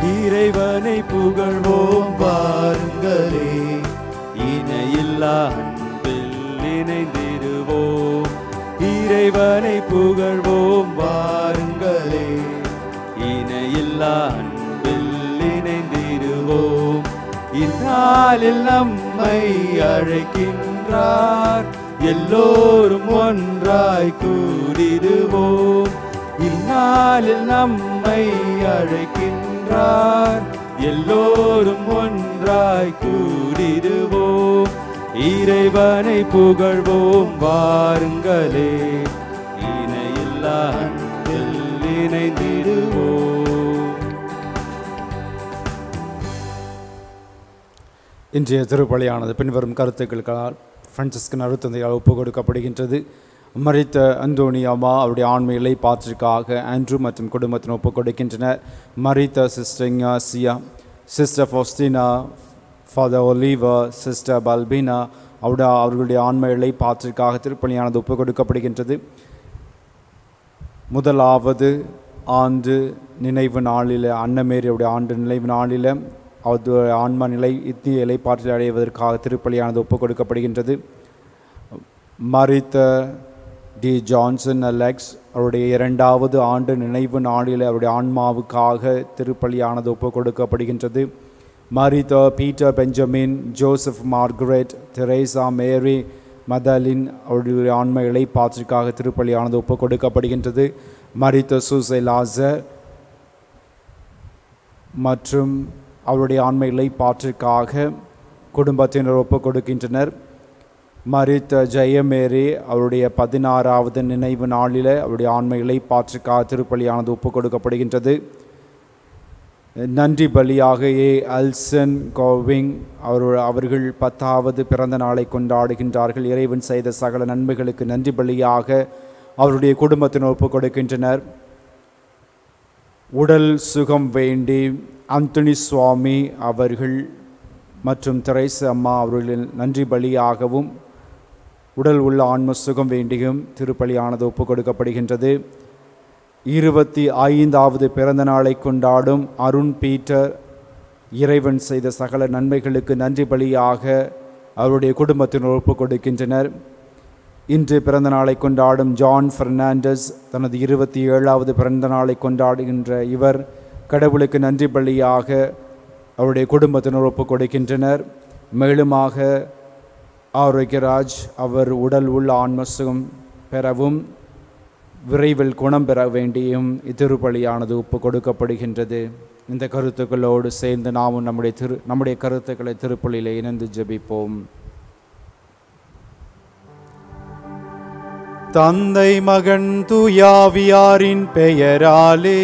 இறைவனை புகழ்வோம் வாருங்களே இணையில்லா அன்பில் இணைந்திடுவோம் இறைவனை புகழ்வோம் வாருங்களே இணையில்லா அன்பில் இணைந்திடுவோம் இந்நாளில் நம்மை அழைக்கின்றார் எல்லோரும் ஒன்றாய் கூடிடுவோம் இந்நாளில் நம்மை அழைக்கின்றார் எல்லோரும் ஒன்றாய் கூடிடுவோம் இறைவனை புகழ்வோம் வாருங்களே இணையில்லா அன்பில் இணைந்திடுவோம் இன்றைய திருப்பலியானது பின்வரும் கருத்துக்களுக்கால் பிரான்சிஸ்கன் அருத்தந்தையால் ஒப்புக் கொடுக்கப்படுகின்றது மறித்த அந்தோனியாமா அவருடைய ஆண்மையிலை பாற்றிற்காக ஆண்ட்ரூ மற்றும் குடும்பத்தினர் ஒப்புக் கொடுக்கின்றனர் மறித்த சிஸ்டர் இங்காசியா sister Faustina father Oliva sister Balbina அவருடைய அவர்களுடைய ஆண்மையிலை பாற்றிற்காக திருப்பலியானது ஒப்புக் கொடுக்கப்படுகின்றது முதலாவது ஆண்டு நினைவு நாளில் அன்னமேரியுடைய ஆண்டு நினைவு நாளில் அது ஆன்ம நிலை இத்திய இலைப்பாற்றல் அடைவதற்காக திருப்பலியானது ஒப்புக் கொடுக்கப்படுகின்றது மரித்த டி ஜான்சன் அலெக்ஸ் அவருடைய இரண்டாவது ஆண்டு நினைவு நாளில் அவருடைய ஆன்மாவுக்காக திருப்பலியானது ஒப்புக் கொடுக்கப்படுகின்றது மரித்த Peter Benjamin Joseph Margaret Theresa Mary Madeline அவருடைய ஆன்ம இலைப்பாற்றிற்காக திருப்பலியானது ஒப்புக் கொடுக்கப்படுகின்றது மரித்த சூசை லாசர் மற்றும் அவருடைய ஆன்ம இலைப்பாற்றிற்காக குடும்பத்தினர் ஒப்புக் கொடுக்கின்றனர் மரித்த ஜெயமேரி அவருடைய பதினாறாவது நினைவு நாளில் அவருடைய ஆன்ம இலைப்பாற்றிற்காக திருப்பலியானது ஒப்புக் கொடுக்கப்படுகின்றது நன்றி பலியாக ஏ அல்சன் கோவிங் அவர் அவர்கள் பத்தாவது பிறந்த நாளை கொண்டாடுகின்றார்கள் இறைவன் செய்த சகல நன்மைகளுக்கு நன்றி பலியாக அவருடைய குடும்பத்தினர் ஒப்புக் கொடுக்கின்றனர் உடல் சுகம் வேண்டி அந்தோனி சுவாமி அவர்கள் மற்றும் தெரேசு அம்மா அவர்களின் நன்றி பலியாகவும் உடல் உள்ள ஆன்ம சுகம் வேண்டியும் திருப்பலியானது ஒப்புக் கொடுக்கப்படுகின்றது இருபத்தி ஐந்தாவது பிறந்த நாளை கொண்டாடும் அருண் பீட்டர் இறைவன் செய்த சகல நன்மைகளுக்கு நன்றி பலியாக அவருடைய குடும்பத்தினர் ஒப்புக் கொடுக்கின்றனர் இன்று பிறந்த நாளை கொண்டாடும் ஜான் பெர்னாண்டஸ் தனது இருபத்தி ஏழாவது பிறந்த நாளை கொண்டாடுகின்ற இவர் கடவுளுக்கு நன்றி பலியாக அவருடைய குடும்பத்தினர் ஒப்புக் கொடுக்கின்றனர் மேலுமாக ஆரோக்கியராஜ் அவர் உடல் உள்ள ஆன்மசுகம் பெறவும் விரைவில் குணம் பெற வேண்டியும் இத்திருப்பலியானது ஒப்பு கொடுக்கப்படுகின்றது இந்த கருத்துக்களோடு சேர்ந்து நாமும் நம்முடைய திரு நம்முடைய கருத்துக்களை திருப்பலியில் இணைந்து ஜெபிப்போம் தந்தை மகன் தூயாவியாரின் பெயராலே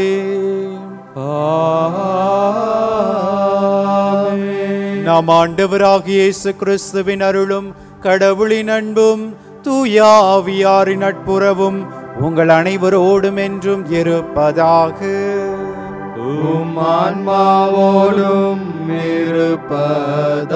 நாம் ஆண்டவராகிய இயேசு கிறிஸ்துவின் அருளும் கடவுளின் அன்பும் தூயாவியாரின் நட்புறவும் உங்கள் அனைவரோடும் என்றும் இருப்பதாக உம் ஆன்மாவோடும் இருப்பதாக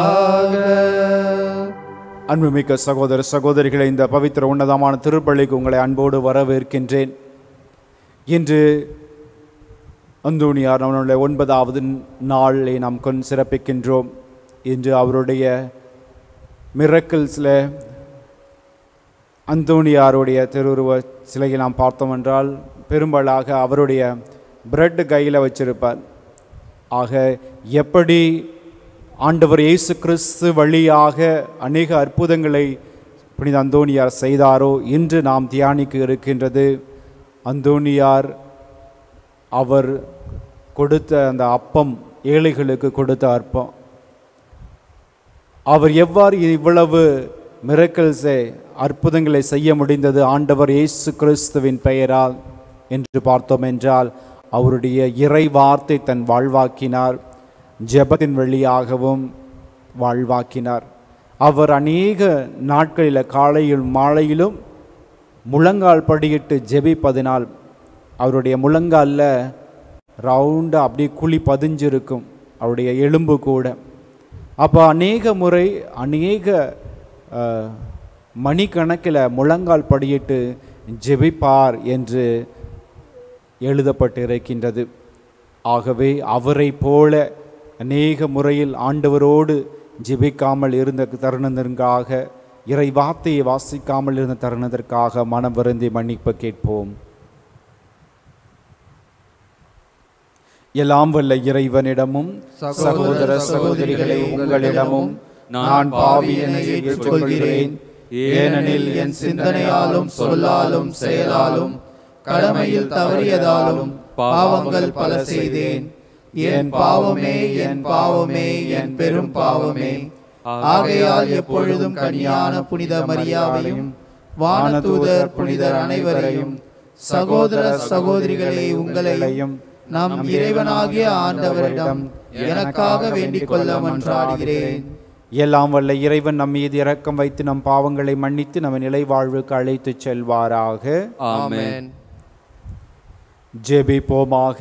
அன்புமிக்க சகோதர சகோதரிகளை இந்த பவித்திர உன்னதமான திருப்பள்ளிக்கு உங்களை அன்போடு வரவேற்கின்றேன் இன்று அந்தோணியார் அவனுடைய ஒன்பதாவது நாளை நாம் கொண் சிறப்பிக்கின்றோம் இன்று அவருடைய மிரக்கிள்ஸில் அந்தோணியாருடைய திருவுருவ சிலையை நாம் பார்த்தோம் என்றால் பெரும்பாலாக அவருடைய பிரெட் கையில் வச்சிருப்பார் ஆக எப்படி ஆண்டவர் இயேசு கிறிஸ்து வழியாக அநேக அற்புதங்களை புனித அந்தோணியார் செய்தாரோ இன்று நாம் தியானிக்க இருக்கின்றது அந்தோணியார் அவர் கொடுத்த அந்த அப்பம் ஏழைகளுக்கு கொடுத்த அற்பம் அவர் எவ்வாறு இவ்வளவு மிரக்கல்ஸை அற்புதங்களை செய்ய முடிந்தது ஆண்டவர் இயேசு கிறிஸ்துவின் பெயரால் என்று பார்த்தோம் என்றால் அவருடைய இறை வார்த்தை தன் வாழ்வாக்கினார் ஜெபத்தின் வழியாகவும் வாழ்வாக்கினார் அவர் அநேக நாட்களில் காலையில் மாலையிலும் முழங்கால் படியிட்டு ஜெபிப்பதினால் அவருடைய முழங்காலில் ரவுண்டாக அப்படியே குழி பதிஞ்சிருக்கும் அவருடைய எலும்பு கூட அப்போ அநேக முறை அநேக அஹ், மணிக்கணக்கில் முழங்கால் படியிட்டு ஜெபிப்பார் என்று எழுதப்பட்டு இருக்கின்றது ஆகவே அவரை போல அநேக முறையில் ஆண்டவரோடு ஜெபிக்காமல் இருந்த தருணத்திற்காக இறை வார்த்தையை வாசிக்காமல் இருந்த தருணத்திற்காக மனம் வருந்தி மன்னிப்பு கேட்போம் எல்லாம் வல்ல இறைவனிடமும் சகோதர சகோதரிகளை உங்களிடமும் நான் பாவி என ஏற்றுக்கொள்கிறேன் ஏனெனில் என் சிந்தனையாலும் சொல்லாலும் செயலாலும் கடமையில் தவறியதாலும் பாவங்கள் பல செய்தேன் என் பாவமே என் பாவமே என் பெரும் பாவமே ஆகையால் எப்பொழுதும் கனியான புனித மரியாவையும் வானதூதர் புனிதர் அனைவரையும் சகோதர சகோதரிகளே உங்களையும் நம் இறைவனாகிய ஆண்டவரிடம் எனக்காக வேண்டிக் கொள்ள மன்றாடுகிறேன் எல்லாம் வல்ல இறைவன் நம் மீது இரக்கம் வைத்து நம் பாவங்களை மன்னித்து நம்ம நிலை வாழ்வுக்கு அழைத்துச் செல்வாராக ஆமென் ஜெபிப்போமாக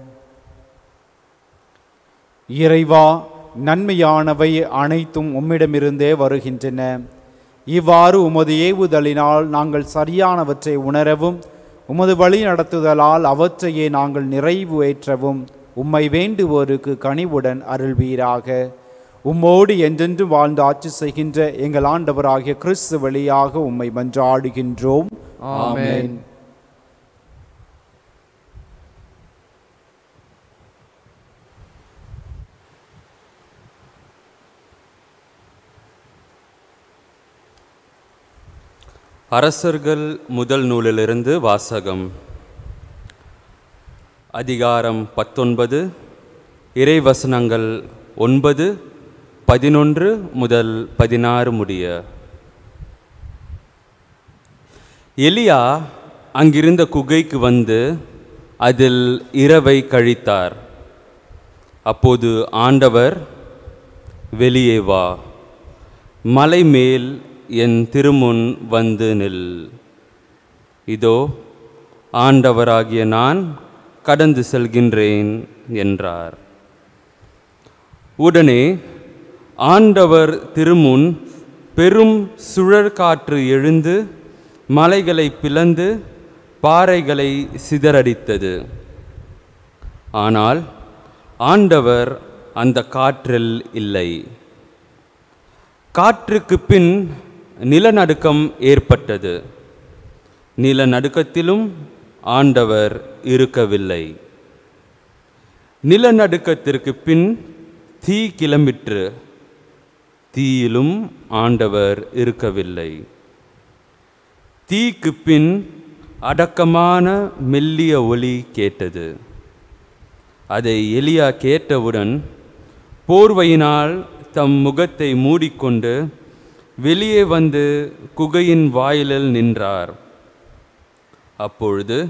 இறைவா நன்மையானவை அனைத்தும் உம்மிடமிருந்தே வருகின்றன இவ்வாறு உமது ஏவுதலினால் நாங்கள் சரியானவற்றை உணரவும் உமது வழி நடத்துதலால் அவற்றையே நாங்கள் நிறைவேற்றவும் உம்மை வேண்டுவோருக்கு கனிவுடன் அருள்வீராக உம்மோடு என்றென்றும் வாழ்ந்து ஆட்சி செய்கின்ற எங்கள் ஆண்டவராகிய கிறிஸ்து வழியாக உம்மை மன்றாடுகின்றோம் ஆமென். அரசர்கள் முதல் நூலிலிருந்து வாசகம் அதிகாரம் பத்தொன்பது இறைவசனங்கள் ஒன்பது பதினொன்று முதல் பதினாறு முடிய எலியா அங்கிருந்த குகைக்கு வந்து அதில் இரவை கழித்தார் அப்போது ஆண்டவர் வெளியே வா மலை மேல் என் திருமுன் வந்து நில் இதோ ஆண்டவராகிய நான் கடந்து செல்கின்றேன் என்றார் உடனே ஆண்டவர் திருமுன் பெரும் சுழற்காற்று எழுந்து மலைகளை பிளந்து பாறைகளை சிதறடித்தது ஆனால் ஆண்டவர் அந்த காற்றில் இல்லை காற்றுக்கு பின் நிலநடுக்கம் ஏற்பட்டது நிலநடுக்கத்திலும் ஆண்டவர் இருக்கவில்லை நிலநடுக்கத்திற்கு பின் தீ கிளம்பிற்று தீயிலும் ஆண்டவர் இருக்கவில்லை தீக்கு பின் அடக்கமான மெல்லிய ஒலி கேட்டது அதை எலியா கேட்டவுடன் போர்வையினால் தம் முகத்தை மூடிக்கொண்டு வெளியே வந்து குகையின் வாயிலில் நின்றார் அப்பொழுது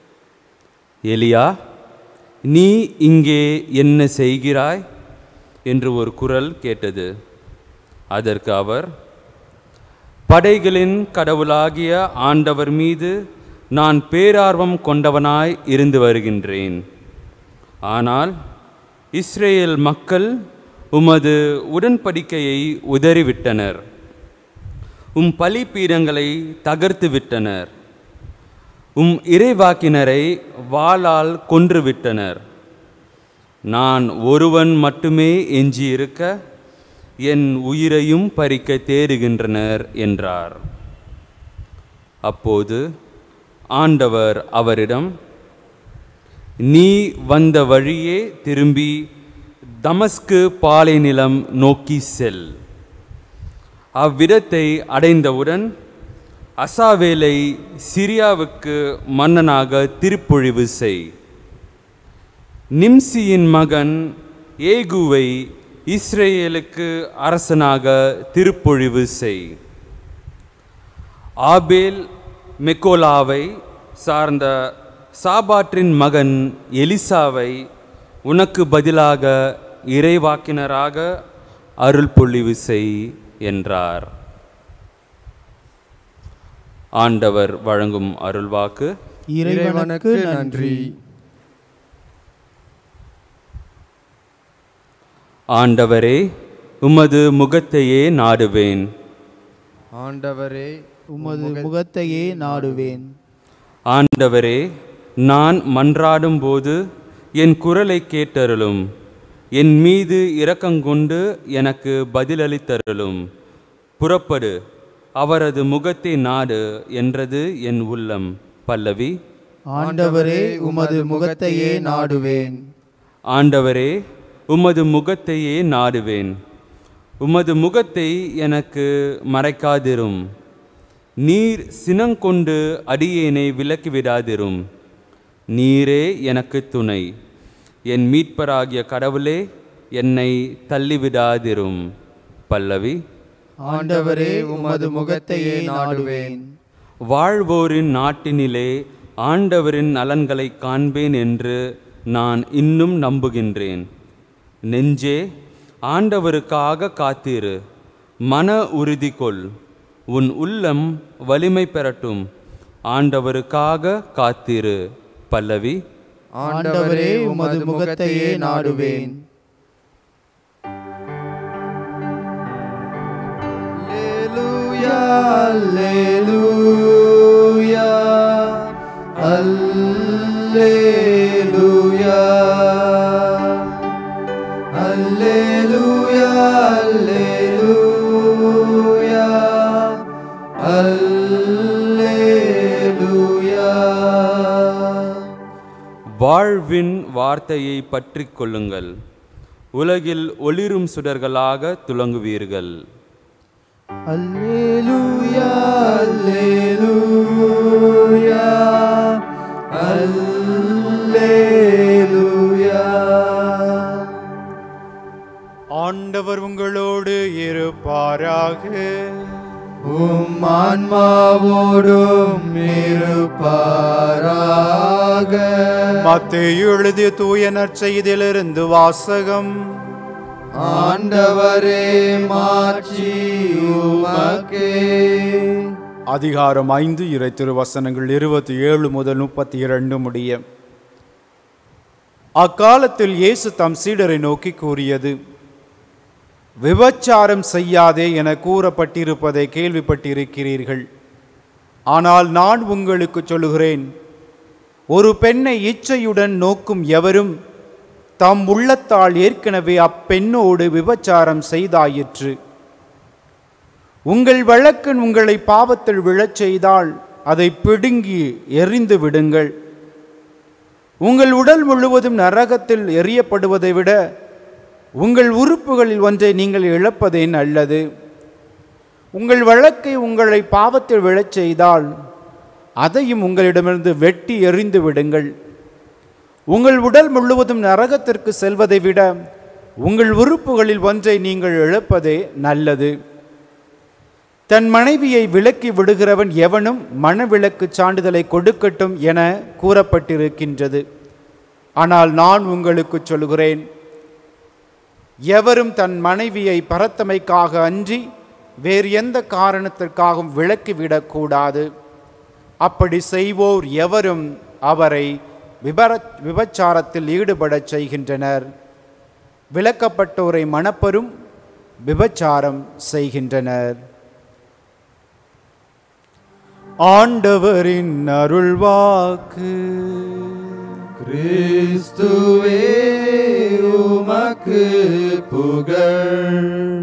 எலியா நீ இங்கே என்ன செய்கிறாய் என்று ஒரு குரல் கேட்டது அதற்கு அவர் படைகளின் கடவுளாகிய ஆண்டவர் மீது நான் பேரார்வம் கொண்டவனாய் இருந்து வருகின்றேன் ஆனால் இஸ்ரேல் மக்கள் உமது உடன்படிக்கையை உதறிவிட்டனர் உம் பலிபீடங்களை தகர்த்து விட்டனர் உம் இறைவாக்கினரை வாளால் கொன்றுவிட்டனர் நான் ஒருவன் மட்டுமே எஞ்சியிருக்க என் உயிரையும் பறிக்க தேடுகின்றனர் என்றார் அப்போது ஆண்டவர் அவரிடம் நீ வந்த வழியே திரும்பி தமஸ்கு பாலை நிலம் நோக்கி செல் அவ்விடத்தை அடைந்தவுடன் அசாவேலை சிரியாவுக்கு மன்னனாக திருப்பொழிவு செய் நிம்சியின் மகன் ஏகுவை இஸ்ரேலுக்கு அரசனாக திருப்பொழிவு செய் ஆபேல் மெக்கோலாவை சார்ந்த சாபாற்றின் மகன் எலிசாவை உனக்கு பதிலாக இறைவாக்கினராக அருள் பொழிவு செய் என்றார் ஆண்டவர் வழங்கும் அருள்வாக்கு இறைவனுக்கு நன்றி ஆண்டவரே உமது முகத்தையே நாடுவேன் ஆண்டவரே உமது முகத்தையே நாடுவேன் ஆண்டவரே நான் மன்றாடும் போது என் குரலை கேட்டருளும் என் மீது இரக்கங்கொண்டு எனக்கு பதிலளித்தருளும் புறப்படு அவரது முகத்தை நாடு என்றது என் உள்ளம் பல்லவி ஆண்டவரே உமது முகத்தையே நாடுவேன் ஆண்டவரே உமது முகத்தையே நாடுவேன் உமது முகத்தை எனக்கு மறைக்காதிரும் நீர் சினங்கொண்டு அடியேனை விலக்கிவிடாதிரும் நீரே எனக்கு துணை என் மீட்பராகிய கடவுளே என்னை தள்ளிவிடாதிரும் பல்லவி ஆண்டவரே உமது முகத்தையே நாடுவேன் வாழ்வோரின் நாட்டினிலே ஆண்டவரின் நலன்களை காண்பேன் என்று நான் இன்னும் நம்புகின்றேன் நெஞ்சே ஆண்டவருக்காக காத்திரு மன உறுதி கொள் உன் உள்ளம் வலிமை பெறட்டும் ஆண்டவருக்காக காத்திரு பல்லவி ஆண்டவரே உமது முகத்தையே நாடுவேன் அல்லேலூயா அல்லேலூயா அல்லேலூயா அல்லேலூயா அல்லேலூயா வாழ்வின் வார்த்தையை பற்றிக் கொள்ளுங்கள் உலகில் ஒளிரும் சுடர்களாக துலங்குவீர்கள் அல்லேலூயா அல்லேலூயா அல்லேலூயா ஆண்டவர் உங்களோடு இருப்பாராக உம் ஆன்மாவோடும் இருப்பாராக மத்தேயு எழுதிய தூய நற்செய்தியிலிருந்து வாசகம் ஆண்டவரே மாட்சி உமக்கே அதிகாரம் ஐந்து இறை திருவசனங்கள் இருபத்தி ஏழு முதல் முப்பத்தி இரண்டு முடிய அக்காலத்தில் இயேசு தம் சீடரை நோக்கி கூறியது விபச்சாரம் செய்யாதே என கூறப்பட்டிருப்பதை கேள்விப்பட்டிருக்கிறீர்கள் ஆனால் நான் உங்களுக்கு சொல்லுகிறேன் ஒரு பெண்ணை இச்சையுடன் நோக்கும் எவரும் தம் உள்ளத்தால் ஏற்கனவே அப்பெண்ணோடு விபச்சாரம் செய்தாயிற்று உங்கள் வழக்கன் உங்களை பாவத்தில் விழச் செய்தால் அதை பிடுங்கி எறிந்து விடுங்கள் உங்கள் உடல் முழுவதும் நரகத்தில் எறியப்படுவதை விட உங்கள் உறுப்புகளில் ஒன்றை நீங்கள் இழப்பதே நல்லது உங்கள் வழக்கை உங்களை பாவத்தில் விழச் செய்தால் அதையும் உங்களிடமிருந்து வெட்டி எறிந்து விடுங்கள் உங்கள் உடல் முழுவதும் நரகத்திற்கு செல்வதை விட உங்கள் உறுப்புகளில் ஒன்றை நீங்கள் இழப்பதே நல்லது தன் மனைவியை விலக்கி விடுகிறவன் எவனும் மனவிலக்கு சான்றிதழை கொடுக்கட்டும் என கூறப்பட்டிருக்கின்றது ஆனால் நான் உங்களுக்கு சொல்கிறேன் எவரும் தன் மனைவியை பரத்தமைக்காக அன்றி வேறு எந்த காரணத்திற்காகவும் விலக்கிவிடக்கூடாது அப்படி செய்வோர் எவரும் அவரை விபர விபச்சாரத்தில் ஈடுபடச் செய்கின்றனர் விலக்கப்பட்டோரை மணப்பரும் விபச்சாரம் செய்கின்றனர் ஆண்டவரின் அருள்வாக்கு கிறிஸ்துவே உமக்கு புகழ்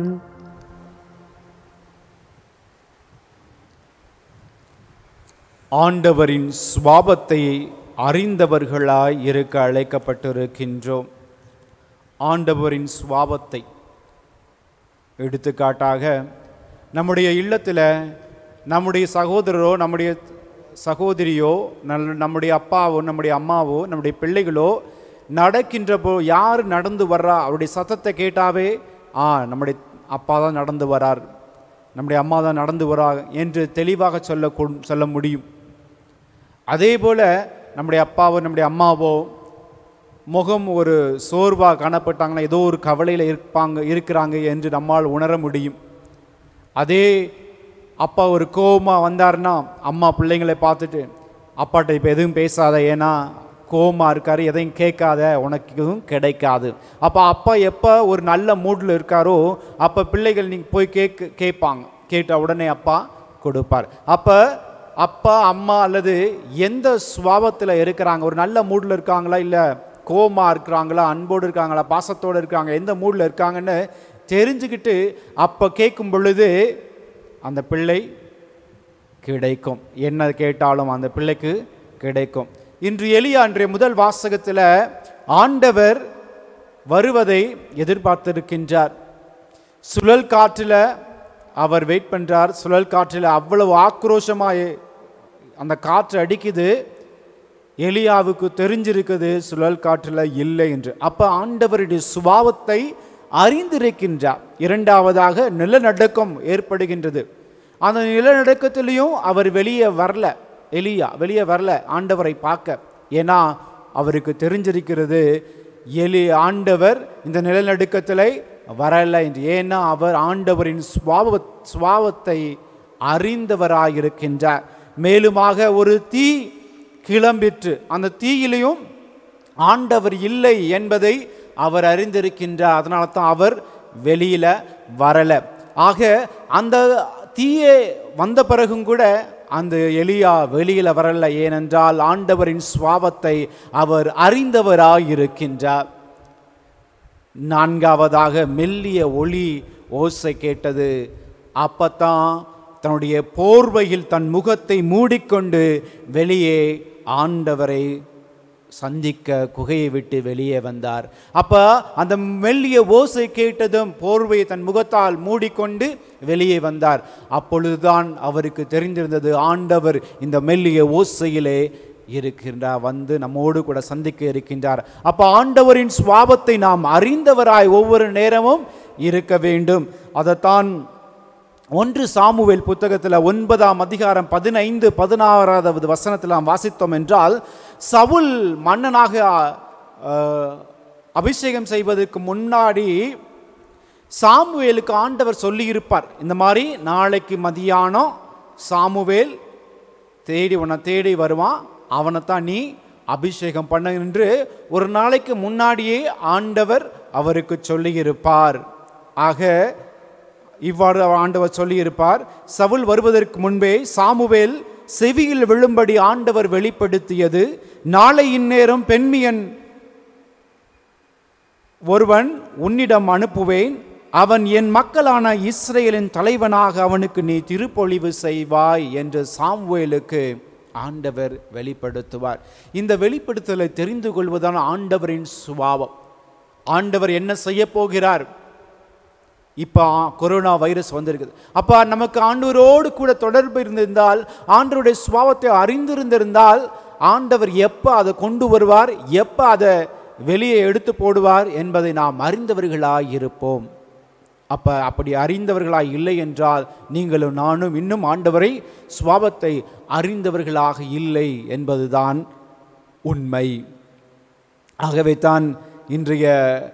ஆண்டவரின் சுவாபத்தை அறிந்தவர்களாய் இருக்க அழைக்கப்பட்டிருக்கின்றோம் ஆண்டவரின் சுவாபத்தை எடுத்துக்காட்டாக நம்முடைய இல்லத்தில் நம்முடைய சகோதரரோ நம்முடைய சகோதரியோ நல் நம்முடைய அப்பாவோ நம்முடைய அம்மாவோ நம்முடைய பிள்ளைகளோ நடக்கின்ற போ யார் நடந்து வர்றா அவருடைய சத்தத்தை கேட்டாவே ஆ நம்முடைய அப்பா தான் நடந்து வரார் நம்முடைய அம்மா தான் நடந்து வரா என்று தெளிவாக சொல்ல கொ- சொல்ல முடியும் அதே போல் நம்முடைய அப்பாவோ நம்முடைய அம்மாவோ முகம் ஒரு சோர்வாக காணப்பட்டாங்கன்னா ஏதோ ஒரு கவலையில் இருப்பாங்க இருக்கிறாங்க என்று நம்மால் உணர முடியும் அதே அப்பா ஒரு கோவமாக வந்தாருன்னா அம்மா பிள்ளைங்களை பார்த்துட்டு அப்பாட்ட இப்போ எதுவும் பேசாத ஏன்னா கோவமாக இருக்காரு எதையும் கேட்காத உனக்கு எதுவும் கிடைக்காது அப்போ அப்பா எப்போ ஒரு நல்ல மூடில் இருக்காரோ அப்போ பிள்ளைகள் நீங்கள் போய் கேட்க கேட்பாங்க கேட்ட உடனே அப்பா கொடுப்பார் அப்போ அப்பா அம்மா அல்லது எந்த சுவாபத்தில் இருக்கிறாங்க ஒரு நல்ல மூடில் இருக்காங்களா இல்லை கோமா இருக்கிறாங்களா அன்போடு இருக்காங்களா பாசத்தோடு இருக்காங்க எந்த மூடில் இருக்காங்கன்னு தெரிஞ்சுக்கிட்டு அப்போ கேட்கும் பொழுது அந்த பிள்ளை கிடைக்கும் என்ன கேட்டாலும் அந்த பிள்ளைக்கு கிடைக்கும் இன்று எலியா அன்றைய முதல் வாசகத்தில் ஆண்டவர் வருவதை எதிர்பார்த்திருக்கின்றார் சுழல் காற்றில் அவர் வெயிட் பண்றார் சுழல் காற்றில் அவ்வளவு ஆக்ரோஷமாக அந்த காற்று அடிக்குது எலியாவுக்கு தெரிஞ்சிருக்குது சுழல் காற்றில் இல்லை என்று அப்போ ஆண்டவருடைய சுபாவத்தை அறிந்திருக்கின்றார் இரண்டாவதாக நிலநடுக்கம் ஏற்படுகின்றது அந்த நிலநடுக்கத்திலையும் அவர் வெளியே வரல எலியா வெளியே வரல ஆண்டவரை பார்க்க ஏன்னா அவருக்கு தெரிஞ்சிருக்கிறது எலி ஆண்டவர் இந்த நிலநடுக்கத்தில் வரல என்று ஏன்னா அவர் ஆண்டவரின் சுவாவ சுவாவத்தை அறிந்தவராயிருக்கின்றார் மேலுமாக ஒரு தீ கிளம்பிற்று அந்த தீயிலையும் ஆண்டவர் இல்லை என்பதை அவர் அறிந்திருக்கின்றார் அதனால தான் அவர் வெளியில வரல ஆக அந்த தீயே வந்த பிறகும் கூட அந்த எலியா வெளியில வரல ஏனென்றால் ஆண்டவரின் சுவாபத்தை அவர் அறிந்தவராயிருக்கின்றார் நான்காவதாக மெல்லிய ஒளி ஓசை கேட்டது அப்பத்தான் தன்னுடைய போர்வையில் தன் முகத்தை மூடிக்கொண்டு வெளியே ஆண்டவரை சந்திக்க குகையை விட்டு வெளியே வந்தார் அப்ப அந்த மெல்லிய ஓசை கேட்டதும் போர்வையை தன் முகத்தால் மூடிக்கொண்டு வெளியே வந்தார் அப்பொழுதுதான் அவருக்கு தெரிந்திருந்தது ஆண்டவர் இந்த மெல்லிய ஓசையிலே இருக்கின்றார் வந்து நம்மோடு கூட சந்திக்க இருக்கின்றார் அப்ப ஆண்டவரின் சுவாபத்தை நாம் அறிந்தவராய் ஒவ்வொரு நேரமும் இருக்க வேண்டும் அதைத்தான் ஒன்று சாமுவேல் புத்தகத்தில் ஒன்பதாம் அதிகாரம் பதினைந்து பதினாறாவது வசனத்தில் நாம் வாசித்தோம் என்றால் சவுல் மன்னனாக அஹ், அபிஷேகம் செய்வதற்கு முன்னாடி சாமுவேலுக்கு ஆண்டவர் சொல்லியிருப்பார் இந்த மாதிரி நாளைக்கு மதியானம் சாமுவேல் தேடி உன்னை தேடி வருவான் அவனைத்தான் நீ அபிஷேகம் பண்ண என்று ஒரு நாளைக்கு முன்னாடியே ஆண்டவர் அவருக்கு சொல்லியிருப்பார் ஆக இவ்வாறு ஆண்டவர் சொல்லியிருப்பார் சவுல் வருவதற்கு முன்பே சாமுவேல் செவியில் விழும்படி ஆண்டவர் வெளிப்படுத்தியது நாளை இந்நேரம் பெண்மியன் ஒருவன் உன்னிடம் அனுப்புவேன் அவன் என் மக்களான இஸ்ரேலின் தலைவனாக அவனுக்கு நீ திருப்பொழிவு செய்வாய் என்று சாமுவேலுக்கு ஆண்டவர் வெளிப்படுத்துவார் இந்த வெளிப்படுத்தலை தெரிந்து கொள்வதான ஆண்டவரின் சுபாவம் ஆண்டவர் என்ன செய்ய போகிறார் இப்போ கொரோனா வைரஸ் வந்திருக்குது அப்போ நமக்கு ஆண்டவரோடு கூட தொடர்பு இருந்திருந்தால் ஆண்டவருடைய சுபாவத்தை அறிந்திருந்திருந்தால் ஆண்டவர் எப்போ அதை கொண்டு வருவார் எப்போ அதை வெளியே எடுத்து போடுவார் என்பதை நாம் அறிந்தவர்களாய் இருப்போம் அப்போ அப்படி அறிந்தவர்களாய் இல்லை என்றால் நீங்களும் நானும் இன்னும் ஆண்டவரை சுவாபத்தை அறிந்தவர்களாக இல்லை என்பதுதான் உண்மை ஆகவே தான் இன்றைய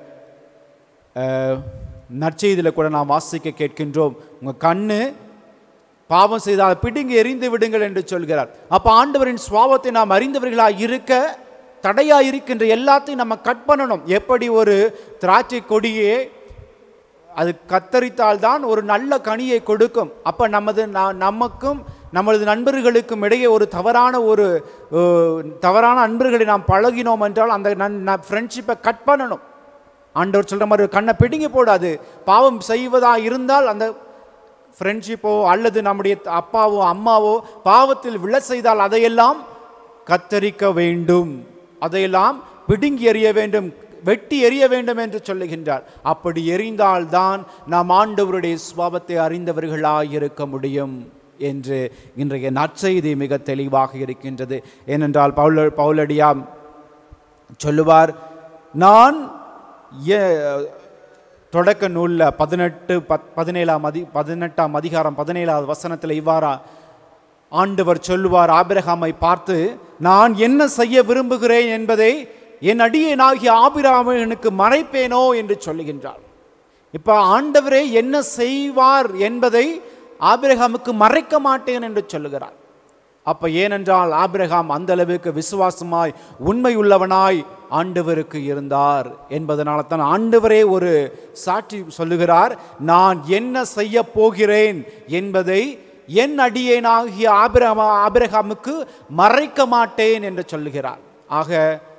அஹ், நற்செய்தியில் கூட நாம் வாசிக்க கேட்கின்றோம் உங்கள் கண்ணு பாவம் செய்தால் பிடுங்கி எறிந்து விடுங்கள் என்று சொல்கிறார் அப்போ ஆண்டவரின் சுவாபத்தை நாம் அறிந்தவர்களாக இருக்க தடையா இருக்கின்ற எல்லாத்தையும் நம்ம கட் பண்ணணும் எப்படி ஒரு திராட்சை கொடியே அது கத்தரித்தால் தான் ஒரு நல்ல கனியை கொடுக்கும் அப்போ நமது ந- நமக்கும் நமது நண்பர்களுக்கும் இடையே ஒரு தவறான ஒரு அஹ், தவறான நண்பர்களை நாம் பழகினோம் என்றால் அந்த நன் ஃப்ரெண்ட்ஷிப்பை கட் பண்ணணும் ஆண்டவர் சொல்கிற மாதிரி கண்ணை பிடுங்கி போடாது பாவம் செய்வதா இருந்தால் அந்த ஃப்ரெண்ட்ஷிப்போ அல்லது நம்முடைய அப்பாவோ அம்மாவோ பாவத்தில் விழ செய்தால் அதையெல்லாம் கத்தரிக்க வேண்டும் அதையெல்லாம் பிடுங்கி எறிய வேண்டும் வெட்டி எறிய வேண்டும் என்று சொல்லுகின்றார் அப்படி எறிந்தால்தான் நாம் ஆண்டவருடைய சுபாவத்தை அறிந்தவர்களாய் இருக்க முடியும் என்று இன்றைய நற்செய்தி மிக தெளிவாக இருக்கின்றது ஏனென்றால் பவுல பவுலடியாம் சொல்லுவார் நான் ஏ- தொடக்க நூலில் பதினெட்டு பத் பதினேழாம் அதி பதினெட்டாம் அதிகாரம் பதினேழாவது வசனத்தில் இவ்வாறா ஆண்டவர் சொல்லுவார் ஆபிரகாமை பார்த்து நான் என்ன செய்ய விரும்புகிறேன் என்பதை என் அடியேனாகிய ஆபிரகாமனுக்கு மறைப்பேனோ என்று சொல்லுகின்றார் இப்போ ஆண்டவரே என்ன செய்வார் என்பதை ஆபிரகாமுக்கு மறைக்க மாட்டேன் என்று சொல்லுகிறார் அப்ப ஏனென்றால் ஆபிரகாம் அந்த அளவுக்கு விசுவாசமாய் உண்மை உள்ளவனாய் ஆண்டவருக்கு இருந்தார் என்பதனால தான் ஆண்டவரே ஒரு சாட்சி சொல்லுகிறார் நான் என்ன செய்ய போகிறேன் என்பதை என் அடியேனாகிய ஆபிரகா ஆபிரகாமுக்கு மறைக்க மாட்டேன் என்று சொல்லுகிறார் ஆக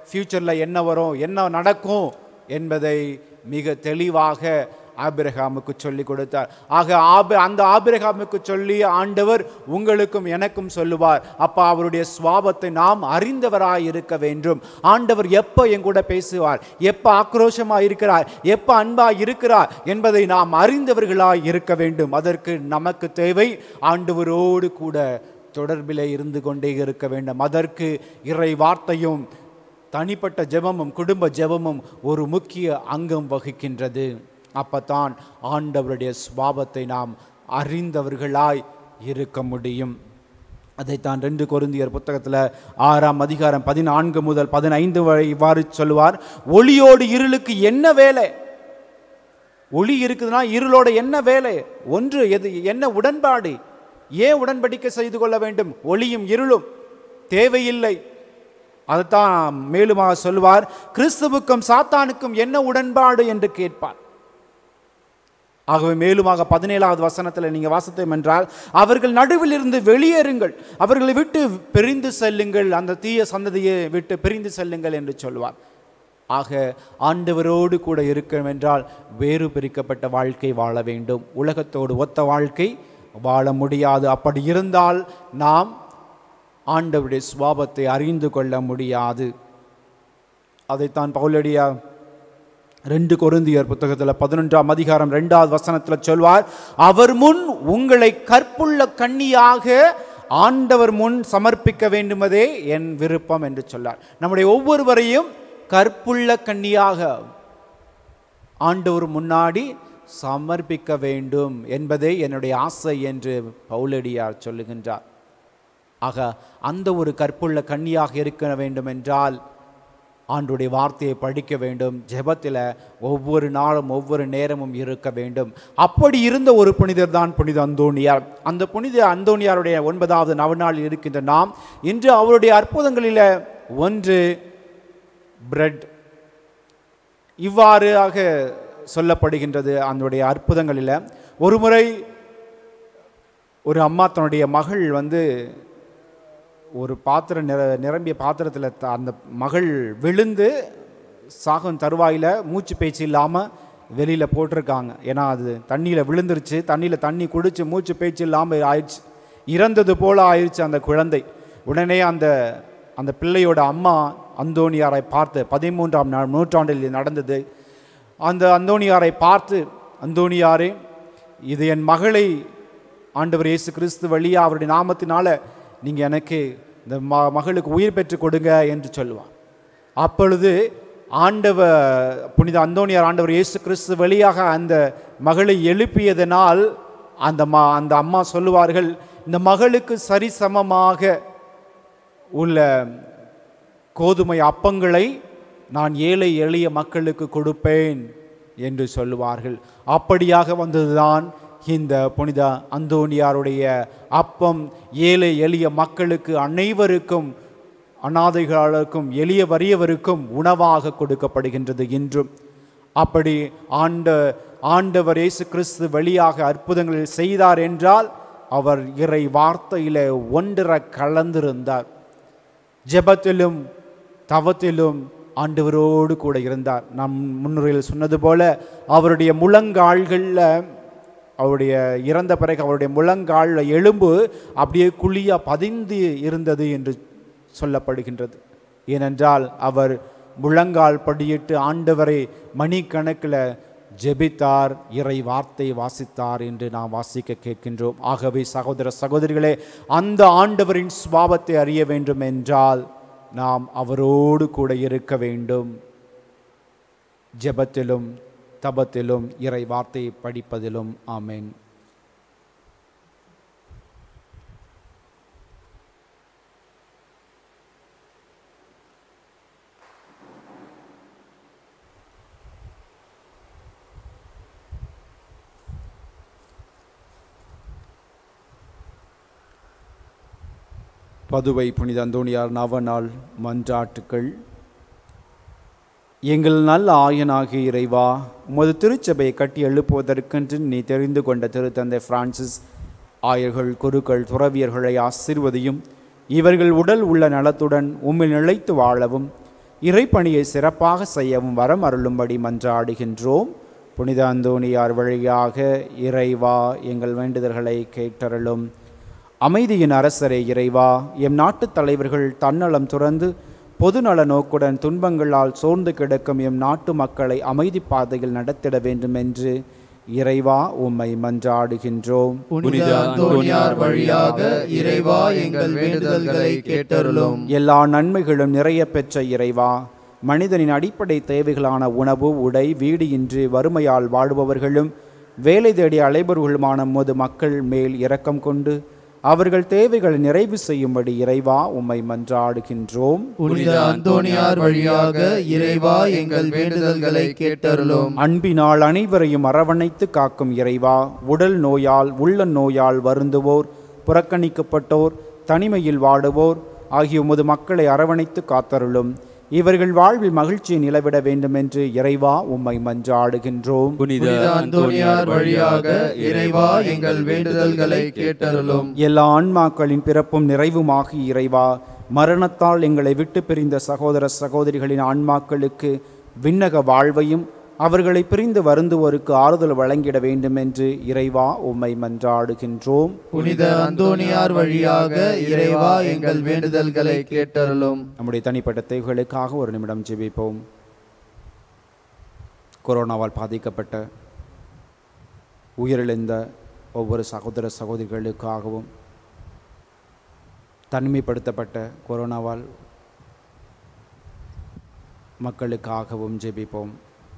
ஃப்யூச்சரில் என்ன வரும் என்ன நடக்கும் என்பதை மிக தெளிவாக ஆபிரகாமுக்கு சொல்லி கொடுத்தார் ஆக ஆப அந்த ஆபிரகாமுக்கு சொல்லி ஆண்டவர் உங்களுக்கும் எனக்கும் சொல்லுவார் அப்ப அவருடைய சுவாபத்தை நாம் அறிந்தவராய் இருக்க வேண்டும் ஆண்டவர் எப்போ என் கூட பேசுவார் எப்போ ஆக்ரோஷமாக இருக்கிறார் எப்போ அன்பாய் இருக்கிறார் என்பதை நாம் அறிந்தவர்களாய் இருக்க வேண்டும் அதற்கு நமக்கு தேவை ஆண்டவரோடு கூட தொடர்பிலே இருந்து கொண்டே இருக்க வேண்டும் அதற்கு இறை வார்த்தையும் தனிப்பட்ட ஜெபமும் குடும்ப ஜெபமும் ஒரு முக்கிய அங்கம் வகிக்கின்றது அப்பத்தான் ஆண்டவருடைய சுபாவத்தை நாம் அறிந்தவர்களாய் இருக்க முடியும் அதைத்தான் ரெண்டு கொருந்தியர் புத்தகத்தில் ஆறாம் அதிகாரம் பதினான்கு முதல் பதினைந்து வரை இவ்வாறு சொல்லுவார் ஒளியோடு இருளுக்கு என்ன வேலை ஒளி இருக்குதுன்னா இருளோட என்ன வேலை ஒன்று எது என்ன உடன்பாடு ஏன் உடன்படிக்கை செய்து கொள்ள வேண்டும் ஒளியும் இருளும் தேவையில்லை அதைத்தான் மேலுமாக சொல்லுவார் கிறிஸ்துவுக்கும் சாத்தானுக்கும் என்ன உடன்பாடு என்று கேட்பார் ஆகவே மேலுமாக பதினேழாவது வசனத்தில் நீங்கள் வாசத்தோம் என்றால் அவர்கள் நடுவில் இருந்து வெளியேறுங்கள் அவர்களை விட்டு பிரிந்து செல்லுங்கள் அந்த தீய சந்ததியை விட்டு பிரிந்து செல்லுங்கள் என்று சொல்வார் ஆக ஆண்டவரோடு கூட இருக்கும் என்றால் வேறு பிரிக்கப்பட்ட வாழ்க்கை வாழ வேண்டும் உலகத்தோடு ஒத்த வாழ்க்கை வாழ முடியாது அப்படி இருந்தால் நாம் ஆண்டவருடைய சுவாபத்தை அறிந்து கொள்ள முடியாது அதைத்தான் பவுலடியா ரெண்டு கொருந்தியர் புத்தகத்தில் பதினொன்றாம் அதிகாரம் ரெண்டாவது வசனத்தில் சொல்வார் அவர் முன் உங்களை கற்புள்ள கண்ணியாக ஆண்டவர் முன் சமர்ப்பிக்க வேண்டுமதே என் விருப்பம் என்று சொல்லார் நம்முடைய ஒவ்வொருவரையும் கற்புள்ள கண்ணியாக ஆண்டவர் முன்னாடி சமர்ப்பிக்க வேண்டும் என்பதே என்னுடைய ஆசை என்று பவுலடியார் சொல்லுகின்றார் ஆக அந்த ஒரு கற்புள்ள கண்ணியாக இருக்க வேண்டும் என்றால் ஆண்டுடைய வார்த்தையை படிக்க வேண்டும் ஜெபத்தில் ஒவ்வொரு நாளும் ஒவ்வொரு நேரமும் இருக்க வேண்டும் அப்படி இருந்த ஒரு புனிதர் தான் புனித அந்தோணியார் அந்த புனித அந்தோணியாருடைய ஒன்பதாவது நவநாளில் இருக்கின்ற நாம் இன்று அவருடைய அற்புதங்களில் ஒன்று பிரெட் இவ்வாறாக சொல்லப்படுகின்றது அதனுடைய அற்புதங்களில் ஒரு முறை ஒரு அம்மா தன்னுடைய மகள் வந்து ஒரு பாத்திரம் நிர நிரம்பிய பாத்திரத்தில் த- அந்த மகள் விழுந்து சாகும் தருவாயில் மூச்சு பேச்சு இல்லாமல் வெளியில் போட்டிருக்காங்க ஏன்னா அது தண்ணியில் விழுந்துருச்சு தண்ணியில் தண்ணி குடிச்சு மூச்சு பேச்சு இல்லாமல் ஆயிடுச்சு இறந்தது போல ஆயிடுச்சு அந்த குழந்தை உடனே அந்த அந்த பிள்ளையோட அம்மா அந்தோணியாரை பார்த்து பதிமூன்றாம் நா- நூற்றாண்டில் இது நடந்தது அந்த அந்தோணியாரை பார்த்து அந்தோணியாரே இது என் மகளை ஆண்டவர் இயேசு கிறிஸ்து வழியா அவருடைய நாமத்தினால நீங்கள் எனக்கு இந்த ம மகளுக்கு உயிர் பெற்று கொடுங்க என்று சொல்லுவான் அப்பொழுது ஆண்டவ புனித அந்தோணியார் ஆண்டவர் இயேசு கிறிஸ்து வழியாக அந்த மகளை எழுப்பியதனால் அந்த மா அந்த அம்மா சொல்லுவார்கள் இந்த மகளுக்கு சரிசமமாக உள்ள கோதுமை அப்பங்களை நான் ஏழை எளிய மக்களுக்கு கொடுப்பேன் என்று சொல்லுவார்கள் அப்படியாக வந்ததுதான் இந்த புனித அந்தோணியாருடைய அப்பம் ஏழை எளிய மக்களுக்கு அனைவருக்கும் அனாதைகளுக்கும் எளிய வறியவருக்கும் உணவாக கொடுக்கப்படுகின்றது இன்றும் அப்படி ஆண்ட ஆண்டவர் இயேசு கிறிஸ்து வழியாக அற்புதங்களில் செய்தார் என்றால் அவர் இறை வார்த்தையில ஒன்றர கலந்திருந்தார் ஜெபத்திலும் தவத்திலும் ஆண்டவரோடு கூட இருந்தார் நம் முன்னுரையில் சொன்னது போல அவருடைய முழங்கால்களில் அவருடைய இறந்த பிறகு அவருடைய முழங்காலில் எலும்பு அப்படியே குழியா பதிந்து இருந்தது என்று சொல்லப்படுகின்றது ஏனென்றால் அவர் முழங்கால் படியிட்டு ஆண்டவரை மணிக்கணக்கில் ஜெபித்தார் இறை வார்த்தை வாசித்தார் என்று நாம் வாசிக்க கேட்கின்றோம் ஆகவே சகோதர சகோதரிகளே அந்த ஆண்டவரின் சுபாவத்தை அறிய வேண்டும் என்றால் நாம் அவரோடு கூட இருக்க வேண்டும் ஜெபத்திலும் தபத்திலும் இறை வார்த்தையை படிப்பதிலும் ஆமென் பதுவை புனித அந்தோணியார் நவநாள் மன்றாட்டுக்கள் எங்கள் நல்ல ஆயனாகிய இறைவா உமது திருச்சபையை கட்டி எழுப்புவதற்கென்று நீ தெரிந்து கொண்ட திருத்தந்தை பிரான்சிஸ் ஆயர்கள் குருக்கள் துறவியர்களை ஆசிர்வதியும் இவர்கள் உடல் உள்ள நலத்துடன் உம்மில் நிலைத்து வாழவும் இறைப்பணியை சிறப்பாக செய்யவும் வரம் அருளும்படி மன்றாடுகின்றோம் புனித அந்தோணியார் வழியாக இறைவா எங்கள் வேண்டுதல்களை கேட்டருளும் அமைதியின் அரசரே இறைவா எம் நாட்டுத் தலைவர்கள் தன்னலம் துறந்து பொதுநல நோக்குடன் துன்பங்களால் சோர்ந்து கிடக்கும் எம் நாட்டு மக்களை அமைதி பாதையில் நடத்திட வேண்டும் என்று இறைவா உம்மை மன்றாடுகின்றோம் புனித அந்தோணியார் வழியாக இறைவா எங்கள் வேண்டுதல்களை கேட்டருளும் எல்லா நன்மைகளும் நிறைய பெற்ற இறைவா மனிதனின் அடிப்படை தேவைகளான உணவு உடை வீடு இன்றி வறுமையால் வாழ்பவர்களும் வேலை தேடி அலைபவர்களுமான முது மக்கள் மேல் இரக்கம் கொண்டு அவர்கள் தேவைகளை நிறைவு செய்யும்படி இறைவா உம்மை மன்றாடுகின்றோம் புனித அந்தோணியார் வழியாக இறைவா எங்கள் வேண்டுதல்களை கேட்டருளும் அன்பினால் அனைவரையும் அரவணைத்து காக்கும் இறைவா உடல் நோயால் உள்ள நோயால் வருந்துவோர் புறக்கணிக்கப்பட்டோர் தனிமையில் வாடுவோர் ஆகிய உமது மக்களை அரவணைத்து காத்தருளும் இவர்கள் வாழ்வில் மகிழ்ச்சியை நிலவிட வேண்டும் என்று இறைவா உம்மை மன்றாடுகின்றோம் புனித புனித அந்தோணியார் வழியாக இறைவா எங்கள் வேண்டுதல்களை கேட்டருளும் எல்லா ஆன்மாக்களின் பிறப்பும் நிறைவுமாகி இறைவா மரணத்தால் எங்களை விட்டு பிரிந்த சகோதர சகோதரிகளின் ஆன்மாக்களுக்கு விண்ணக வாழ்வையும் அவர்களை பிரிந்து வருந்துவோருக்கு ஆறுதல் வழங்கிட வேண்டும் என்று இறைவா உம்மை மன்றாடுகின்றோம் புனித அந்தோணியார் வழியாக இறைவா எங்கள் வேண்டுதல்களை கேட்டருளும் நம்முடைய தனிப்பட்ட தேவைகளுக்காக ஒரு நிமிடம் ஜெபிப்போம் கொரோனாவால் பாதிக்கப்பட்ட உயிரிழந்த ஒவ்வொரு சகோதர சகோதரிகளுக்காகவும் தனிமைப்படுத்தப்பட்ட கொரோனாவால் மக்களுக்காகவும் ஜெபிப்போம்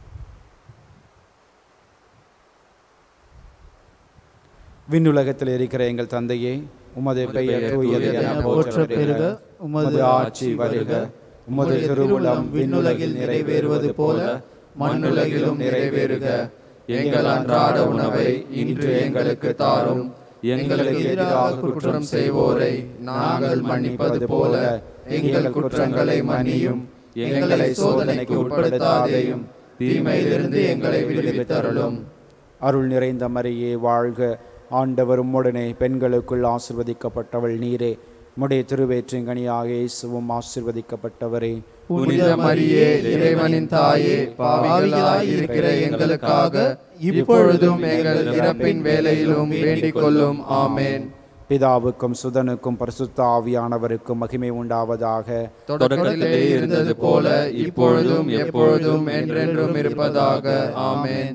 விண்ணுலகத்தில் இருக்கிற எங்கள் தந்தையே உமது பெயர் தூயது என போற்ற பெருக உமது ஆட்சி வருக உமது திருவுளம் விண்ணுலகில் நிறைவேறுவது போல மண்ணுலகிலும் நிறைவேறுக எங்கள் அன்றாட உணவை இன்று எங்களுக்கு தாரும் எங்களுக்கு எதிராக குற்றம் செய்வோரை நாங்கள் மன்னிப்பது போல எங்கள் குற்றங்களை மன்னியும் எங்களை சோதனைக்கு உட்படுத்தாதேயும் தீமையிலிருந்து எங்களை விடுவித்தருளும் அருள் நிறைந்த மரியே வாழ்க ஆண்டவர் உம்முடனே பெண்களுக்குள் ஆசிர்வதிக்கப்பட்டவள் நீரே உம்முடைய திருவேற்றின் கனியாக இயேசுவும் ஆசிர்வதிக்கப்பட்டவரே புனித மரியே இறைவனின் தாயே பாவிகளாய் இருக்கிற எங்களுக்காக இப்பொழுதும் எங்கள் இறப்பின் வேலையிலும் வேண்டிக் கொள்ளும் ஆமேன் பிதாவுக்கும் சுதனுக்கும் பரிசுத்த ஆவியானவருக்கும் மகிமை உண்டாவதாக தொடக்கத்திலே இருந்தது போல இப்பொழுதும் எப்பொழுதும் என்றென்றும் இருப்பதாக ஆமேன்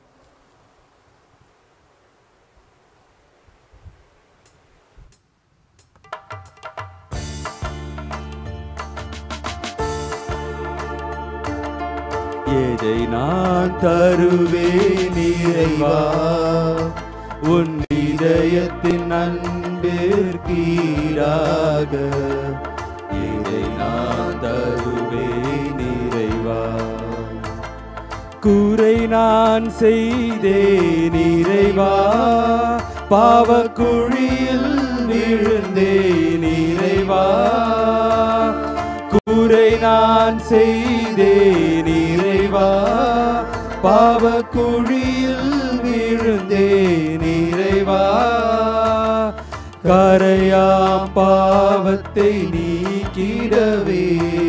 எதை நான் தருவேன் இறைவா உன் இதயத்தின் அன்பிற்கீடாக எதை நான் தருவேன் இறைவா குறை நான் செய்தேன் இறைவா பாவக்குழியில் விழுந்தேன் இறைவா குறை நான் செய்தேன் இறைவா பாவக்குழியில் விழுந்தேன் இறைவா கரையாம் பாவத்தை நீக்கிடவே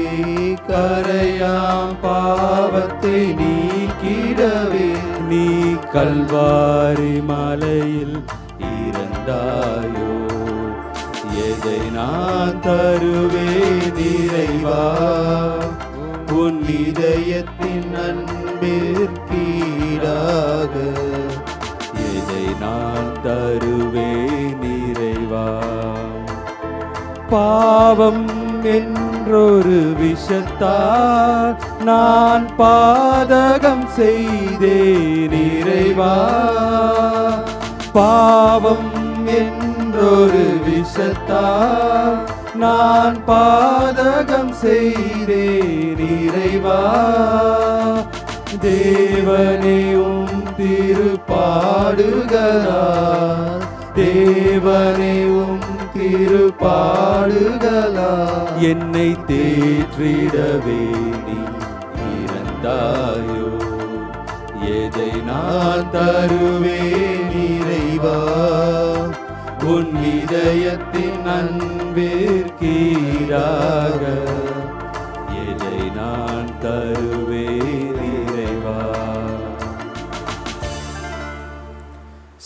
கரையாம் பாவத்தை நீக்கிடவே நீ கல்வாரி மலையில் இருந்தாயோ எதை நான் தருவேன் இறைவா உன் இதயத்தின் அன்பிற்கீடாக எதை நான் தருவேன் இறைவா பாவம் என்றொரு விஷத்தால் நான் பாதகம் செய்தேன் இறைவா பாவம் என்றொரு விஷத்தால் நான் பாதகம் செய்தேன் இறைவா தேவனேயும் திருப்பாடுகிறார் தேவனேயும் திருப்பாடுகளா என்னை தேற்றிடவே நீ இறந்தாயோ எதை நான் தருவேன் இறைவா உன் இதயத்தின் அன்பிற்கீடாக எதை நான்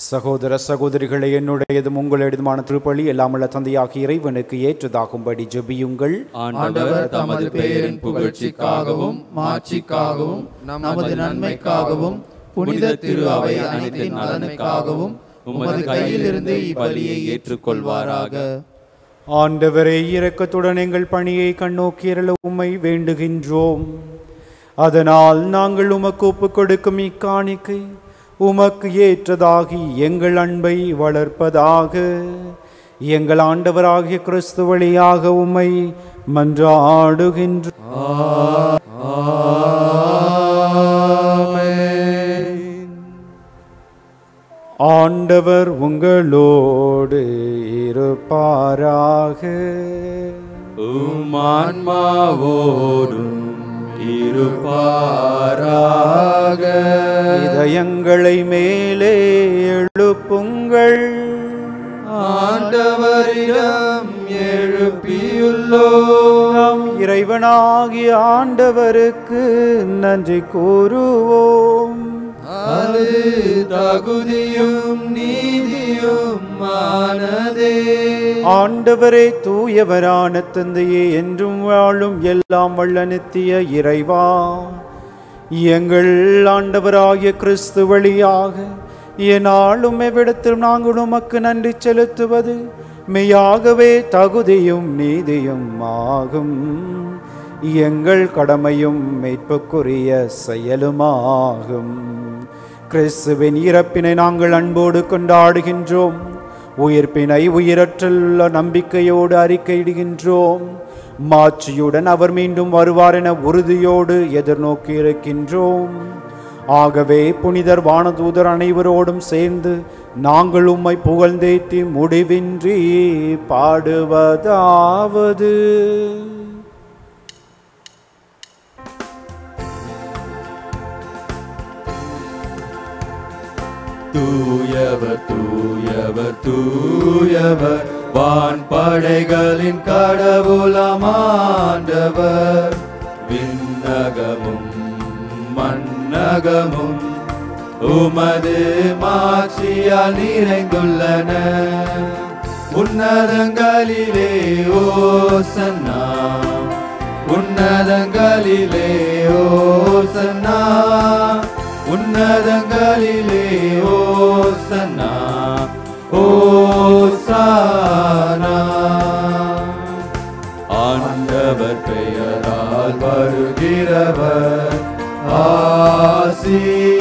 சகோதர சகோதரிகளை என்னுடையதும் உங்களுடையதுமான திருப்பலி எல்லாமுள்ள தந்தையாகிய இறைவனுக்கு ஏற்றதாகும்படி ஜெபியுங்கள் ஆண்டவர் தமது பெயரின் புகழ்ச்சிக்காகவும் மாட்சிக்காகவும் நமது நன்மைக்காகவும் புனித திரு அவை அனைத்தின் நலனுக்காகவும் உமது கையிலிருந்து இப்பலியை ஏற்றுக்கொள்வாராக ஆண்டவரே இரக்கத்துடன் எங்கள் பணியை கண்ணோக்கியரல உம்மை வேண்டுகின்றோம் அதனால் நாங்கள் உமக்கு ஒப்புக் கொடுக்கும் இக்காணிக்கை உமக்கு ஏற்றதாகி எங்கள் அன்பை வளர்ப்பதாக எங்கள் ஆண்டவராகிய கிறிஸ்து வழியாக உம்மை மன்றாடுகின்றோம் ஆண்டவர் உங்களோடு இருப்பாராக உமான்மாவோடும் இருப்பாராக இதயங்களை மேலே எழுப்புங்கள் ஆண்டவரிடம் எழுப்பியுள்ளோ நாம் இறைவனாகிய ஆண்டவருக்கு நன்றி கூறுவோம் அது தகுதியும் நீதியும் ஆனதே ஆண்டவரே தூயவரான தந்தையே என்றும் வாழும் எல்லாம் வல்ல நித்திய இறைவா எங்கள் ஆண்டவராகிய கிறிஸ்து வழியாக என்னாலும் எவ்விடத்தில் நாங்கள் உமக்கு நன்றி செலுத்துவது மெய்யாகவே தகுதியும் நீதியும் ஆகும் எங்கள் கடமையும் மீட்புக்குரிய செயலுமாகும் கிறிஸ்துவின் இறப்பினை நாங்கள் அன்போடு கொண்டாடுகின்றோம் உயிர்ப்பினை உயிரற்றுள்ள நம்பிக்கையோடு அறிக்கையிடுகின்றோம் மாட்சியுடன் அவர் மீண்டும் வருவார் என உறுதியோடு எதிர்நோக்கி இருக்கின்றோம் ஆகவே புனிதர் வானதூதர் அனைவரோடும் சேர்ந்து நாங்கள் உம்மை புகழ்ந்தேத்தி முடிவின்றி பாடுவதாவது தூயவர் தூயவர் தூயவர் வான் படைகளின் கடவுளமாண்டவர் விண்ணகமும் மன்னகமும் உமது மாட்சியால் நிறைந்துள்ளன உன்னதங்களிலே ஓசன்னா உன்னதங்களிலே ஓசன்னா உன்னதங்களிலே ஓசன்னா ஓசானா ஆண்டவர் பெயரால் வருகிறவர் ஆசி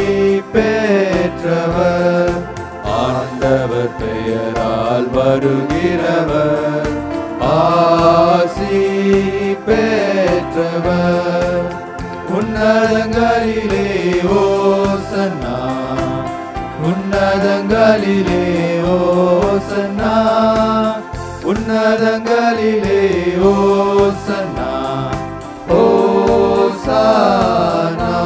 பெற்றவர் ஆண்டவர் பெயரால் வருகிறவர் ஆசி பெற்றவர் உன்னதங்களிலே ஓசன்னா உன்னதங்களிலே ஓசன்னா உன்னதங்களிலே ஓசன்னா ஓசானா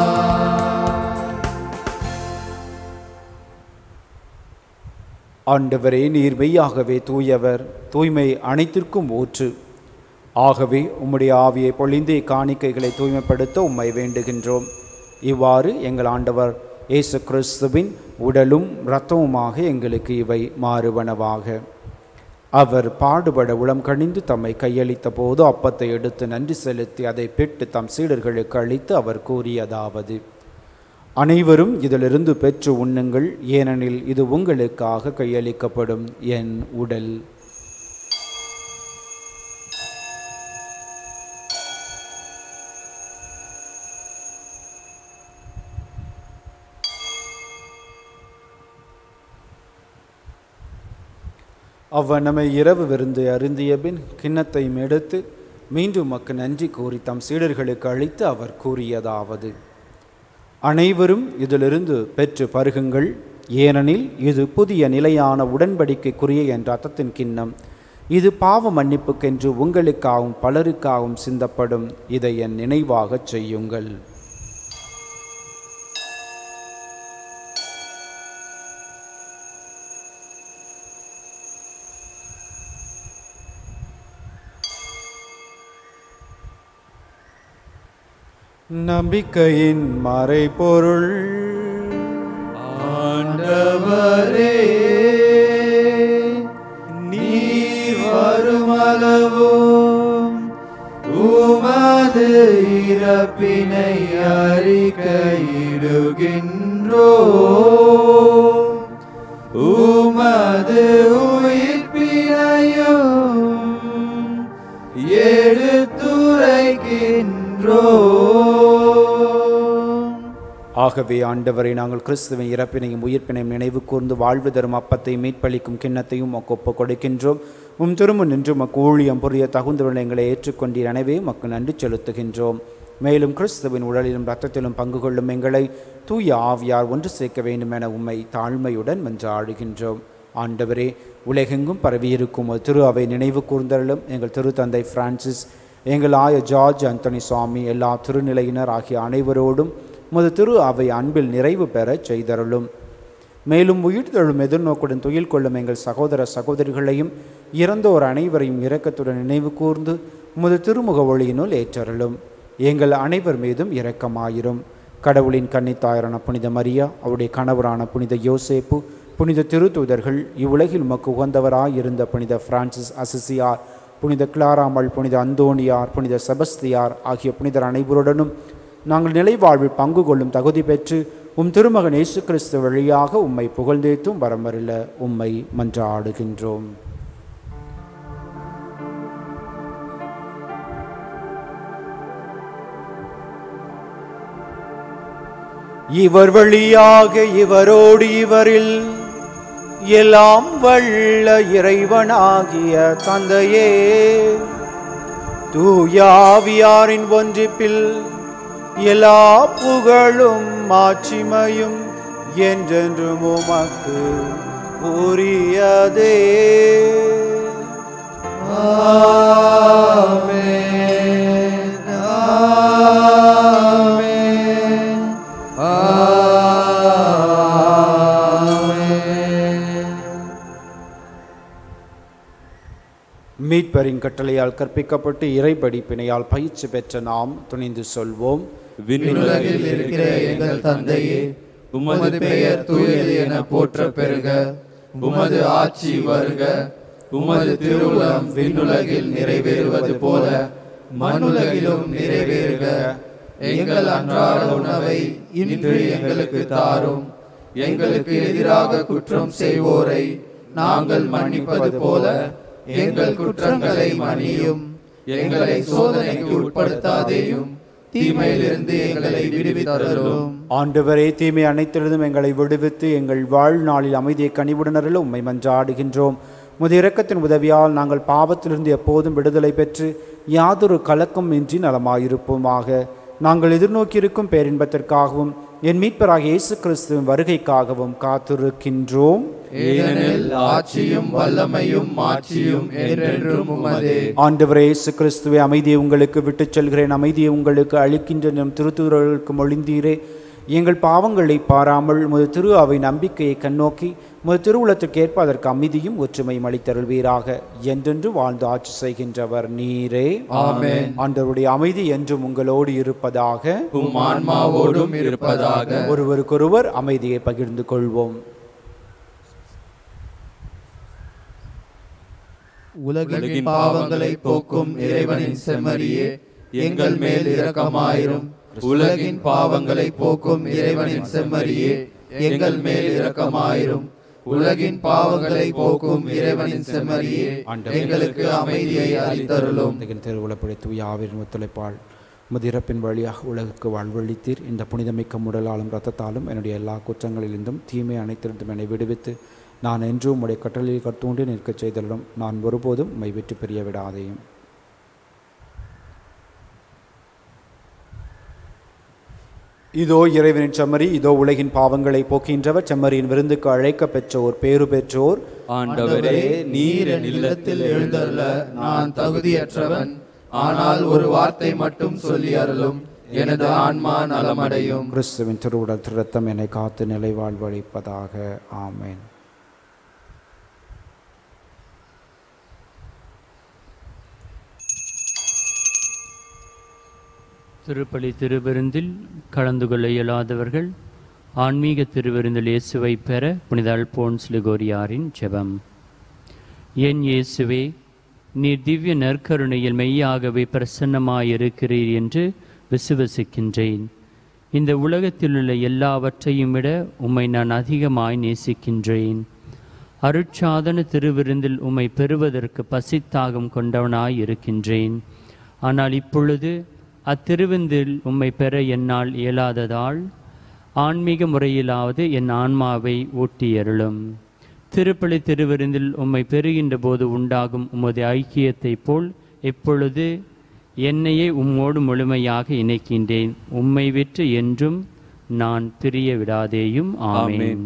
ஆண்டவரே நீர் மெய்யாகவே தூயவர் தூய்மை அனைத்திற்கும் ஊற்று ஆகவே உம்முடைய ஆவியை பொழிந்து காணிக்கைகளை தூய்மைப்படுத்த உம்மை வேண்டுகின்றோம் இவ்வாறு எங்கள் ஆண்டவர் இயேசு கிறிஸ்துவின் உடலும் இரத்தமுமாக எங்களுக்கு இவை மாறுவனவாக அவர் பாடுபட உளம் கணிந்து தம்மை கையளித்த போது அப்பத்தை எடுத்து நன்றி செலுத்தி அதை பெற்று தம் சீடர்களுக்கு அளித்து அவர் கூறியதாவது அனைவரும் இதிலிருந்து பெற்று உண்ணுங்கள் ஏனெனில் இது உங்களுக்காக கையளிக்கப்படும் என் உடல் அவ்வனமை இரவு விருந்து அருந்திய பின் கிண்ணத்தையும் எடுத்து மீண்டும் மக்கு நன்றி கூறி தம் சீடர்களுக்கு அளித்து அவர் கூறியதாவது அனைவரும் இதிலிருந்து பெற்று பருகுங்கள் ஏனெனில் இது புதிய நிலையான உடன்படிக்கைக்குரிய என்ற அர்த்தத்தின் கிண்ணம் இது பாவ மன்னிப்புக்கென்று உங்களுக்காகவும் பலருக்காகவும் சிந்தப்படும் இதை என் நினைவாகச் செய்யுங்கள் நம்பிக்கையின் மறைபொருள் ஆண்டவரே ஆண்டவரே நீ வருமளவும் உமது இறப்பினை அறிக்கையிடுகின்றோ உமது உயிர்ப்பினையும் எடுத்துரைக்கின்றோ ஆகவே ஆண்டவரை நாங்கள் கிறிஸ்துவின் இறப்பினையும் உயிர்ப்பினையும் நினைவு கூர்ந்து வாழ்வு தரும் அப்பத்தை மீட்பளிக்கும் கிண்ணத்தையும் உமக்கு ஒப்புக் கொடுக்கின்றோம் உம் திரும்ப நின்று உமக்கு ஊழியம் புரிய தகுந்தவர்கள் எங்களை ஏற்றுக்கொண்டீர் எனவே உமக்கு நன்றி செலுத்துகின்றோம் மேலும் கிறிஸ்துவின் உடலிலும் இரத்தத்திலும் பங்கு கொள்ளும் எங்களை தூய ஆவியார் ஒன்று சேர்க்க வேண்டும் என உம்மை தாழ்மையுடன் மன்றாடுகின்றோம் ஆண்டவரே உலகெங்கும் பரவியிருக்கும் ஒரு திரு அவை நினைவு கூர்ந்தருளும் எங்கள் திருத்தந்தை பிரான்சிஸ் எங்கள் ஆய ஜார்ஜ் அந்தனி சுவாமி எல்லா திருநிலையினர் ஆகிய அனைவரோடும் உமது திரு அவை அன்பில் நிறைவு பெறச் செய்தருளும் மேலும் உயிர்த்தெழும் எதிர்நோக்குடன் துயில் கொள்ளும் எங்கள் சகோதர சகோதரிகளையும் இறந்தோர் அனைவரையும் இரக்கத்துடன் நினைவு கூர்ந்து உமது திருமுக ஒளியினுள் ஏற்றருளும் எங்கள் அனைவர் மீதும் இரக்கமாயிரும் கடவுளின் கன்னித்தாயரான புனித மரியா அவருடைய கணவரான புனித யோசேப்பு புனித திருத்தூதர்கள் இவ்வுலகில் உமக்கு உகந்தவராயிருந்த புனித பிரான்சிஸ் அசிசியார் புனித கிளாராமல் புனித அந்தோணியார் புனித செபஸ்தியார் ஆகிய புனிதர் அனைவருடனும் நாங்கள் நிலைவாழ்வில் பங்கு கொள்ளும் தகுதி பெற்று உம் திருமகன் இயேசு கிறிஸ்து வழியாக உம்மை புகழ்ந்தேத்தும் வரமருள உம்மை மன்றாடுகின்றோம் இவர் வழியாக இவரோடு இவரில் எல்லாம் வல்ல இறைவனாகிய தந்தையே தூயாவியாரின் ஒன்றிப்பில் எல்லா புகழும் மாட்சிமையும் என்றென்றும் உமக்கு உரியதே ஆமென் ஆமென் ஆமென் மீட்பரின் கட்டளையால் கற்பிக்கப்பட்டு இறை படிப்பினையால் பயிற்சி பெற்ற நாம் துணிந்து சொல்வோம் விண்ணுலகில் இருக்கிற எங்கள் தந்தையே உமது பெயர் தூயது என போற்ற பெறுக உமது ஆட்சி வருக உமது திருவுளம் விண்ணுலகில் நிறைவேறுவது போல மண்ணுலகிலும் நிறைவேறுக எங்கள் அன்றாட உணவை இன்று எங்களுக்கு தாரும் எங்களுக்கு எதிராக குற்றம் செய்வோரை நாங்கள் மன்னிப்பது போல எங்கள் குற்றங்களை மன்னியும் எங்களை சோதனைக்கு உட்படுத்தாதேயும் தீமையிலிருந்து எங்களை விடுவித்தருளும் ஆண்டவரே தீமை அனைத்திலிருந்தும் எங்களை விடுவித்து எங்கள் வாழ்நாளில் அமைதியை கனிவுடனரில் உம்மை மன்றாடுகின்றோம் முது இரக்கத்தின் உதவியால் நாங்கள் பாவத்திலிருந்து எப்போதும் விடுதலை பெற்று யாதொரு கலக்கம் இன்றி நலமாயிருப்போமாக நாங்கள் எதிர்நோக்கியிருக்கும் பேரின்பத்திற்காகவும் என் மீட்பராகிய இயேசு கிறிஸ்துவின் வருகைக்காகவும் காத்திருக்கின்றோம் ஏனெனில் ஆட்சியும் வல்லமையும் மாட்சியும் என்றென்றும் உமதே ஆண்டவரே இயேசு கிறிஸ்துவை அமைதியை உங்களுக்கு விட்டுச் செல்கிறேன் அமைதியை உங்களுக்கு அளிக்கின்ற நம் திருத்தூதர்களுக்கு மொழிந்தீரே எங்கள் பாவங்களை பாராமல் முது திரு அவை நம்பிக்கையை கண்ணோக்கி முது திருவுளத்துக்கு ஏற்ப அதற்கு அமைதியும் ஒற்றுமையும் அளித்தருள்வீராக என்றென்று வாழ்ந்து ஆட்சி செய்கின்றவர் நீரே ஆமென். ஆண்டவருடைய அமைதி என்றும் உங்களோடு இருப்பதாக உம் ஆன்மாவோடும் இருப்பதாக ஒருவருக்கொருவர் அமைதியை பகிர்ந்து கொள்வோம் உலகின் பாவங்களை போக்கும் இறைவனின் செம்மறியே எங்கள் மேல் இரக்கமாயிரும் உலகின் பாவங்களை போக்கும் இறைவனின் செம்மறியே எங்கள் மேல் இரக்கமாயிரும் உலகின் பாவங்களை போக்கும் இறைவனின் செம்மறியே எங்களுக்கு அமைதியை அளித்தருளும் இந்த திருவுளப்படை தூய ஆவிரின் ஒத்துழைப்பால் முதிரப்பின் வழியாக உலகுக்கு வாழ்வழித்தீர் இந்த புனிதமிக்க முடலாலும் இரத்தத்தாலும் என்னுடைய எல்லா குற்றங்களிலிருந்தும் தீமை அனைத்திருந்தும் என்னை விடுவித்து நான் என்றும் உம்முடைய கட்டளையில் கருத்தூண்டி நிற்கச் செய்தலும் நான் ஒருபோதும் உம்மை விட்டு பிரிய விடாதேயும் இதோ இறைவனின் செம்மறி இதோ உலகின் பாவங்களை போக்கின்றவர் செம்மறியின் விருந்துக்கு அழைக்க பெற்றோர் பேறு பெற்றோர் ஆண்டவரே நீர் என் இல்லத்தில் எழுந்தருள நான் தகுதியற்றவன் ஆனால் ஒரு வார்த்தை மட்டும் சொல்லி அருளும் எனது ஆன்மா நலமடையும் கிறிஸ்துவின் திருவுடல் திருத்தம் என்னை காத்து நிலை வாழ்வழிப்பதாக ஆமென் திருப்பலி திருவிருந்தில் கலந்து கொள்ள இயலாதவர்கள் ஆன்மீக திருவிருந்தில் இயேசுவை பெற புனித அல்போன்ஸ் லிகோரியாரின் ஜெபம் என் இயேசுவே நீர் திவ்ய நற்கருணையில் மெய்யாகவே பிரசன்னமாயிருக்கிறீர் என்று விசுவசிக்கின்றேன் இந்த உலகத்திலுள்ள எல்லாவற்றையும் விட உம்மை நான் அதிகமாய் நேசிக்கின்றேன் அருட்சாதன திருவிருந்தில் உம்மை பெறுவதற்கு பசித்தாகம் கொண்டவனாய் இருக்கின்றேன் ஆனால் இப்பொழுது அத்திருவிந்தில் உம்மை பெற என்னால் இயலாததால் ஆன்மீக முறையிலாவது என் ஆன்மாவை ஊட்டியருளும் திருப்பலி திருவிருந்தில் உம்மை பெறுகின்ற போது உண்டாகும் உமது ஐக்கியத்தைப் போல் எப்பொழுது என்னையே உம்மோடு முழுமையாக இணைக்கின்றேன் உம்மை விற்று என்றும் நான் பிரிய விடாதேயும் ஆமென் ஆமென்.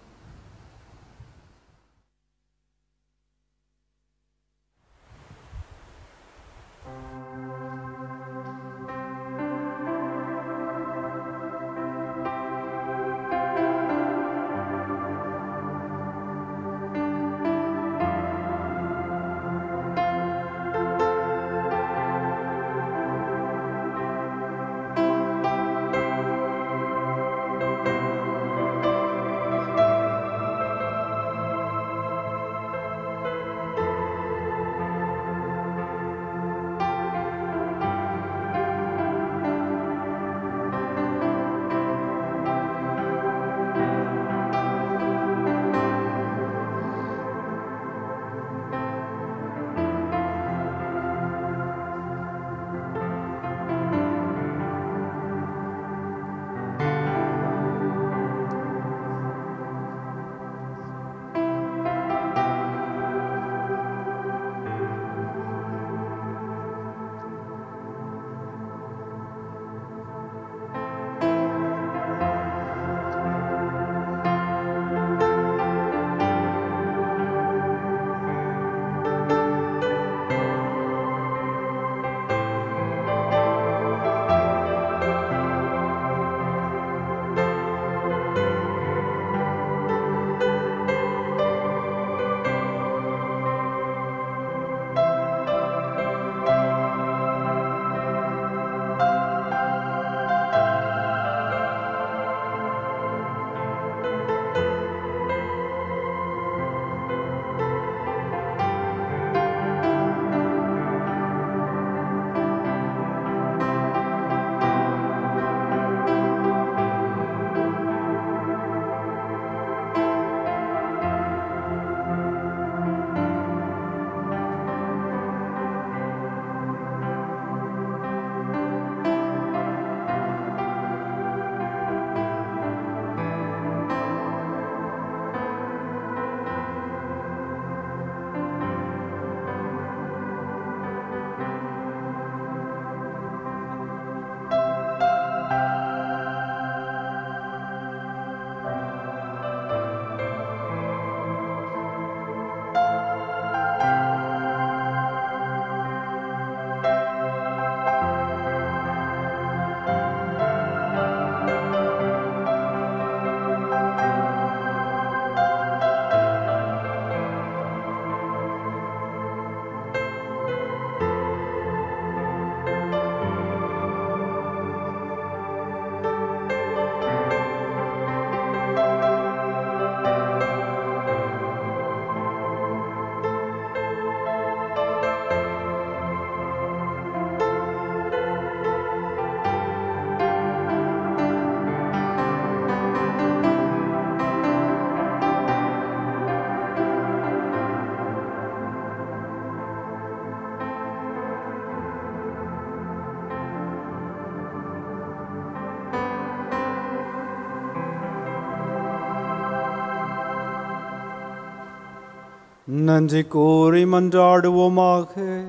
நன்றி கூறி மன்றாடுவோமாக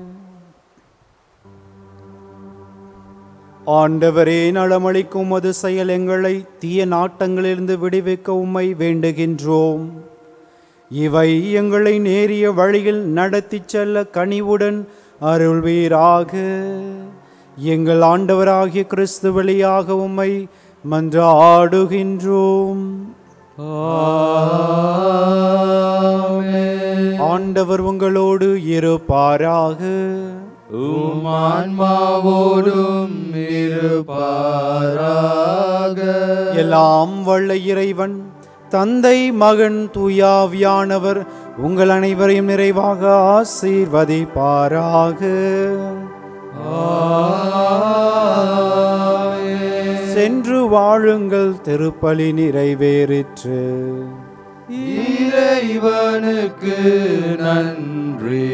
ஆண்டவரே நலமளிக்கும் அது செயல் எங்களை தீய நாட்டங்களிலிருந்து விடுவிக்க உம்மை வேண்டுகின்றோம் இவை எங்களை நேரிய வழியில் நடத்திச் செல்ல கனிவுடன் அருள்வீராக எங்கள் ஆண்டவராகிய கிறிஸ்து வழியாக உம்மை மன்றாடுகின்றோம் ஆண்டவர் உங்களோடு இருப்பாராக உம் ஆன்மாவோடும் இருப்பாராக எல்லாம் வல்ல இறைவன் தந்தை மகன் தூயாவியானவர் உங்கள் அனைவரையும் நிறைவாக ஆசீர்வதிப்பாராக சென்று வாழுங்கள் திருப்பலி நிறைவேறிற்று இறைவனுக்கு நன்றி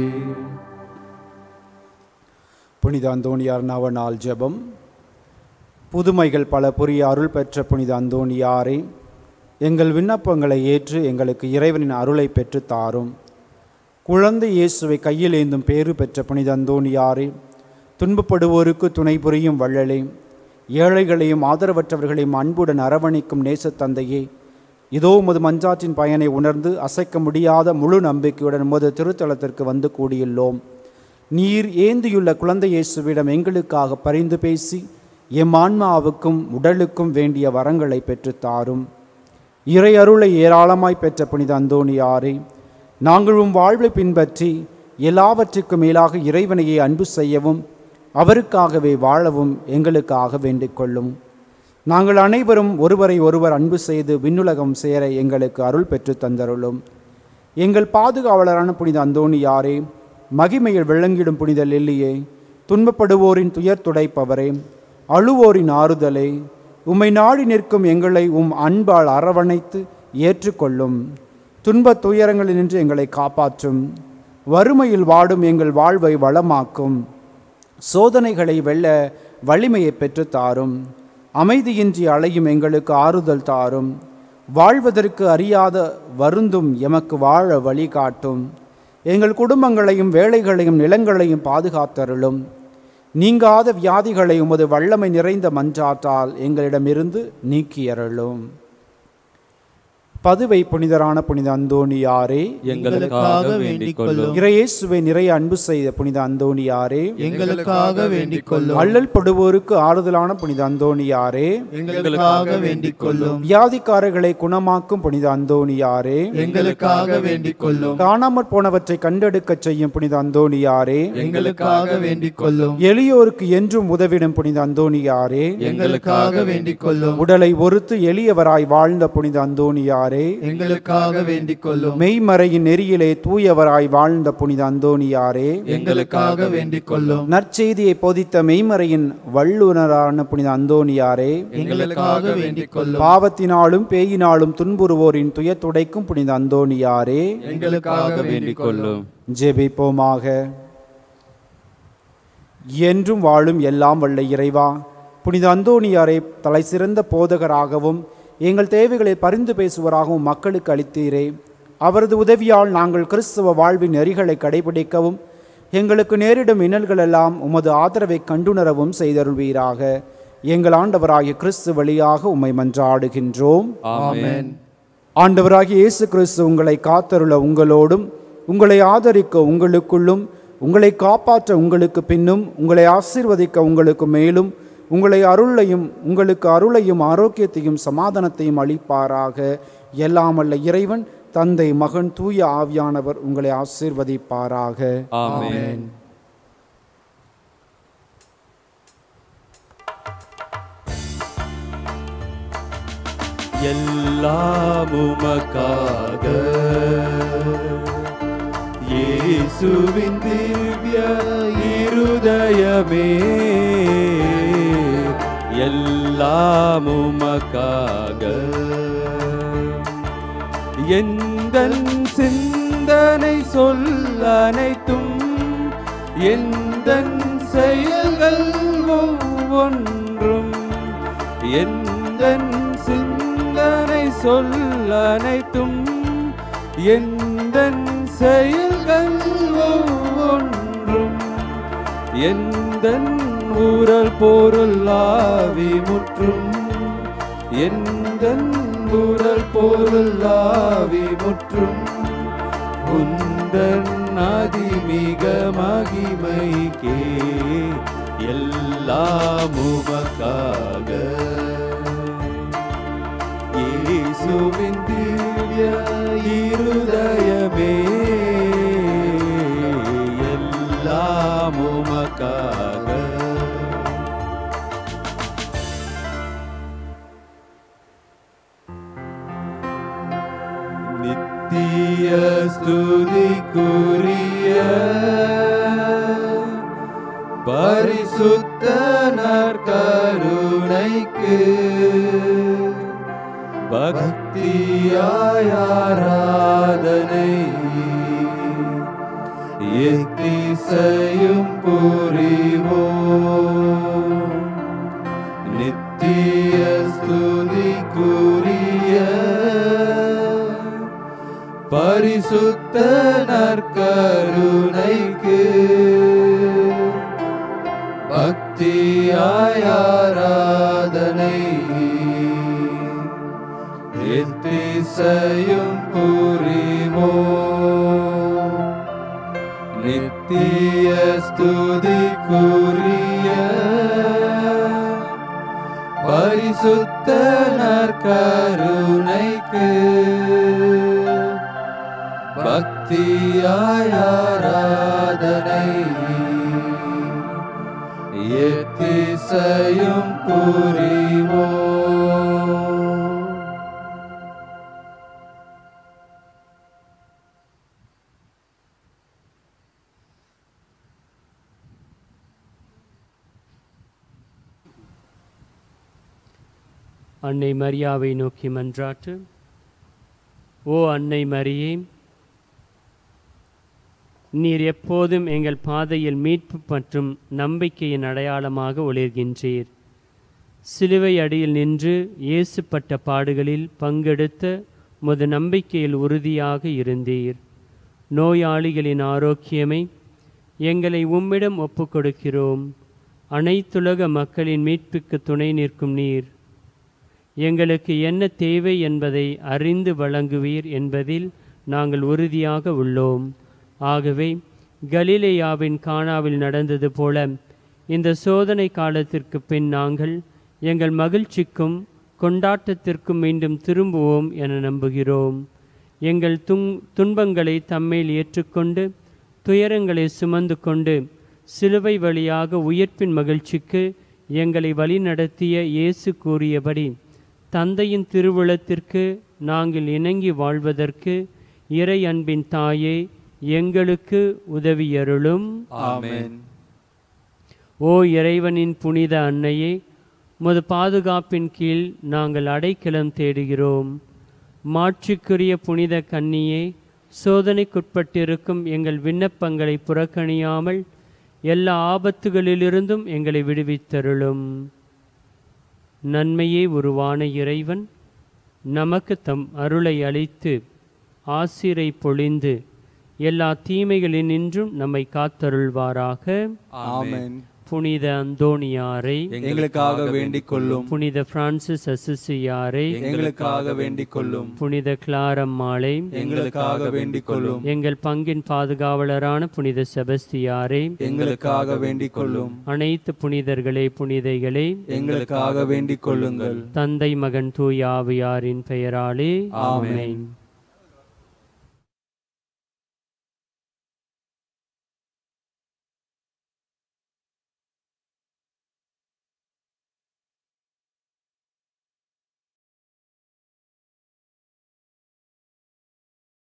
புனித அந்தோணியார் நவநாள் ஜெபம் புதுமைகள் பல புரிய அருள் பெற்ற புனித அந்தோணியாரே எங்கள் விண்ணப்பங்களை ஏற்று எங்களுக்கு இறைவனின் அருளை பெற்று தாரும் குழந்தை இயேசுவை கையில் ஏந்தும் பேறு பெற்ற புனித அந்தோணியாரே துன்பப்படுவோருக்கு துணை புரியும் வள்ளலே ஏழைகளையும் ஆதரவற்றவர்களையும் அன்புடன் அரவணைக்கும் நேசத்தந்தையே இதோ உமது மஞ்சாற்றின் பயனை உணர்ந்து அசைக்க முடியாத முழு நம்பிக்கையுடன் உமது திருத்தலத்திற்கு வந்து கூடியுள்ளோம் நீர் ஏந்தியுள்ள குழந்தை இயேசுவிடம் எங்களுக்காக பரிந்து பேசி எம் ஆன்மாவுக்கும் உடலுக்கும் வேண்டிய வரங்களை பெற்றுத் தாரும் இறை அருளை ஏராளமாய் பெற்ற புனித அந்தோணியாரே நாங்கள் உம் வாழ்வை பின்பற்றி எல்லாவற்றுக்கும் மேலாக இறைவனையே அன்பு செய்யவும் அவருக்காகவே வாழவும் எங்களுக்காக வேண்டிக் கொள்ளும் நாங்கள் அனைவரும் ஒருவரை ஒருவர் அன்பு செய்து விண்ணுலகம் சேர எங்களுக்கு அருள் பெற்று தந்தருளும் எங்கள் பாதுகாவலரான புனித அந்தோணியாரே மகிமையில் விளங்கிடும் புனித லெல்லியே துன்பப்படுவோரின் துயர் துடைப்பவரே அழுவோரின் ஆறுதலே உம்மை நாடி நிற்கும் எங்களை உம் அன்பால் அரவணைத்து ஏற்றுக்கொள்ளும் துன்பத் துயரங்களினின்று எங்களை காப்பாற்றும் வறுமையில் வாடும் எங்கள் வாழ்வை வளமாக்கும் சோதனைகளை வெல்ல வலிமையை பெற்று தாரும் அமைதியின்றி அலையும் எங்களுக்கு ஆறுதல் தாரும் வாழ்வதற்கு அறியாத வருந்தும் எமக்கு வாழ வழிகாட்டும் எங்கள் குடும்பங்களையும் வேலைகளையும் நிலங்களையும் பாதுகாத்தருளும் நீங்காத வியாதிகளை உமது வல்லமை நிறைந்த மஞ்சாற்றால் எங்களிடமிருந்து நீக்கியருளும் பதுவை புனிதரான புனித அந்தோணியாரே எங்களுக்காக வேண்டிக் கொள்ளும் இறையேசுவை நிறைய அன்பு செய்த புனித அந்தோணியாரே எங்களுக்காக வேண்டிக் கொள்ளும் அல்லல் படுவோருக்கு ஆறுதலான புனித அந்தோணியாரே எங்களுக்காக வேண்டிக் கொள்ளும் வியாதிக்காரர்களை குணமாக்கும் புனித அந்தோணியாரே எங்களுக்காக வேண்டிக் கொள்ளும் காணாமற் போனவற்றை கண்டெடுக்கச் செய்யும் புனித அந்தோணியாரே எங்களுக்காக வேண்டிக் கொள்ளும் எளியோருக்கு என்றும் உதவிடும் புனித அந்தோணியாரே எங்களுக்காக வேண்டிக் கொள்ளும் உடலை ஒருத்து எளியவராய் வாழ்ந்த புனித அந்தோணியாரே எங்களுக்காக வேண்டிக் கொள்ளும் மெய்மறையின் நெறியிலே தூயவராய் வாழ்ந்த புனித அந்தோணியாரே எங்களுக்காக வேண்டிக் கொள்ளும் நற்செய்தியை போதித்த மெய்மறையின் வல்லுனரான புனித அந்தோணியாரே எங்களுக்காக வேண்டிக் கொள்ளும் பாவத்தினாலும் பேயினாலும் துன்புறுவோரின் துயர் துடைக்கும் புனித அந்தோணியாரே எங்களுக்காக வேண்டிக் கொள்ளும் ஜெபிப்போமாக என்றும் வாழும் எல்லாம் வல்ல இறைவா புனித அந்தோணியாரை தலை சிறந்த போதகராகவும் எங்கள் தேவைகளை பரிந்து பேசுவராகவும் மக்களுக்கு அளித்தீரே அவரது உதவியால் நாங்கள் கிறிஸ்தவ வாழ்வின் நெறிகளை கடைபிடிக்கவும் எங்களுக்கு நேரிடும் இன்னல்களெல்லாம் உமது ஆதரவை கண்டுணரவும் செய்தருள்வீராக எங்கள் ஆண்டவராகிய கிறிஸ்து வழியாக உம்மை மன்றாடுகின்றோம் ஆமென் ஆண்டவராகிய இயேசு கிறிஸ்து உங்களை காத்தருள உங்களோடும் உங்களை ஆதரிக்க உங்களுக்குள்ளும் உங்களை காப்பாற்ற உங்களுக்கு பின்னும் உங்களை ஆசீர்வதிக்க உங்களுக்கு மேலும் உங்களை அருளையும் உங்களுக்கு அருளையும் ஆரோக்கியத்தையும் சமாதானத்தையும் அளிப்பாராக எல்லாமல்ல இறைவன் தந்தை மகன் தூய ஆவியானவர் உங்களை ஆசீர்வதிப்பாராக ஆமென் எல்லாம் உமக்காக இயேசுவின் திவ்ய இருதயமே எல்லாம் உமக்காக எந்தன் சிந்தனை சொல் அனைத்தும் எந்தன் செயல்கள் ஒவ்வொன்றும் எந்தன் சிந்தனை சொல் அனைத்தும் எந்தன் செயல்கள் ஒவ்வொன்றும் எந்தன் ஊரல் பொருள் ஆவி முற்றும் எந்தன் ஊரல் பொருள் ஆவி முற்றும் உந்தன் அதிமிக மகிமைக்கே எல்லாம் உமக்காக இயேசுவின் திவ்ய இருதயமே எல்லாம் நித்திய ஸ்துதிக்குரிய பரிசுத்த நற்கருணைக்கு பக்தியாய் ஆராதனை எத்திசையும் புரிவோம் நித்திய ஸ்துதிக்குரிய பரிசுத்த நற்கருணைக்கு பக்தியாய் ஆராதனை எத்திசையும் புரிவோம் நித்திய ஸ்துதிக்குரிய பரிசுத்த நற்கருணைக்கு பக்தியாய் ஆராதனை எத்திசையும் புரிவோம் அன்னை மரியாவை நோக்கி மன்றாட்டு ஓ அன்னை மரியே நீர் எப்போதும் எங்கள் பாதையில் மீட்பு மற்றும் நம்பிக்கையின் அடையாளமாக ஒளிர்கின்றீர் சிலுவை அடியில் நின்று இயேசுப்பட்ட பாடுகளில் பங்கெடுத்த முது நம்பிக்கையில் உறுதியாக இருந்தீர் நோயாளிகளின் ஆரோக்கியமை எங்களை உம்மிடம் ஒப்புக்கொடுக்கிறோம் அனைத்துலக மக்களின் மீட்புக்கு துணை நிற்கும் நீர் எங்களுக்கு என்ன தேவை என்பதை அறிந்து வழங்குவீர் என்பதில் நாங்கள் உறுதியாக உள்ளோம் ஆகவே கலிலேயாவின் கானாவில் நடந்தது போல இந்த சோதனை காலத்திற்கு பின் நாங்கள் எங்கள் மகிழ்ச்சிக்கும் கொண்டாட்டத்திற்கும் மீண்டும் திரும்புவோம் என நம்புகிறோம் எங்கள் துன் துன்பங்களை தம்மேல் ஏற்றுக்கொண்டு துயரங்களை சுமந்து கொண்டு சிலுவை வழியாக உயிர்ப்பின் மகிழ்ச்சிக்கு எங்களை வழிநடத்திய இயேசு கூறியபடி தந்தையின் திருவுளத்திற்கு நாங்கள் இணங்கி வாழ்வதற்கு இறை அன்பின் தாயே எங்களுக்கு உதவியருளும் ஆமென் ஓ இறைவனின் புனித அன்னையே முது பாதுகாப்பின் கீழ் நாங்கள் அடைக்கலம் தேடுகிறோம் மாட்சிக்குரிய புனித கன்னியே சோதனைக்குட்பட்டிருக்கும் எங்கள் விண்ணப்பங்களை புறக்கணியாமல் எல்லா ஆபத்துகளிலிருந்தும் எங்களை விடுவித்தருளும் நன்மையே உருவான இறைவன் நமக்கு தம் அருளை அளித்து ஆசிரை பொழிந்து எல்லா தீமைகளினின்றும் நம்மை காத்தருள்வாராக ஆமென் புனித அந்தோணியாரை எங்களுக்காக வேண்டிக் கொள்ளும் புனித பிரான்சிஸ் அசிசியாரை எங்களுக்காக வேண்டிக் கொள்ளும் புனித கிளாரம்மாளை எங்களுக்காக வேண்டிக் கொள்ளும் எங்கள் பங்கின் பாதுகாவலரான புனித செபஸ்தியாரை எங்களுக்காக வேண்டிக் கொள்ளும் அனைத்து புனிதர்களே புனிதைகளே எங்களுக்காக வேண்டிக் கொள்ளுங்கள் தந்தை மகன் தூய் ஆவியாரின் பெயராலே ஆமென். ஆமென்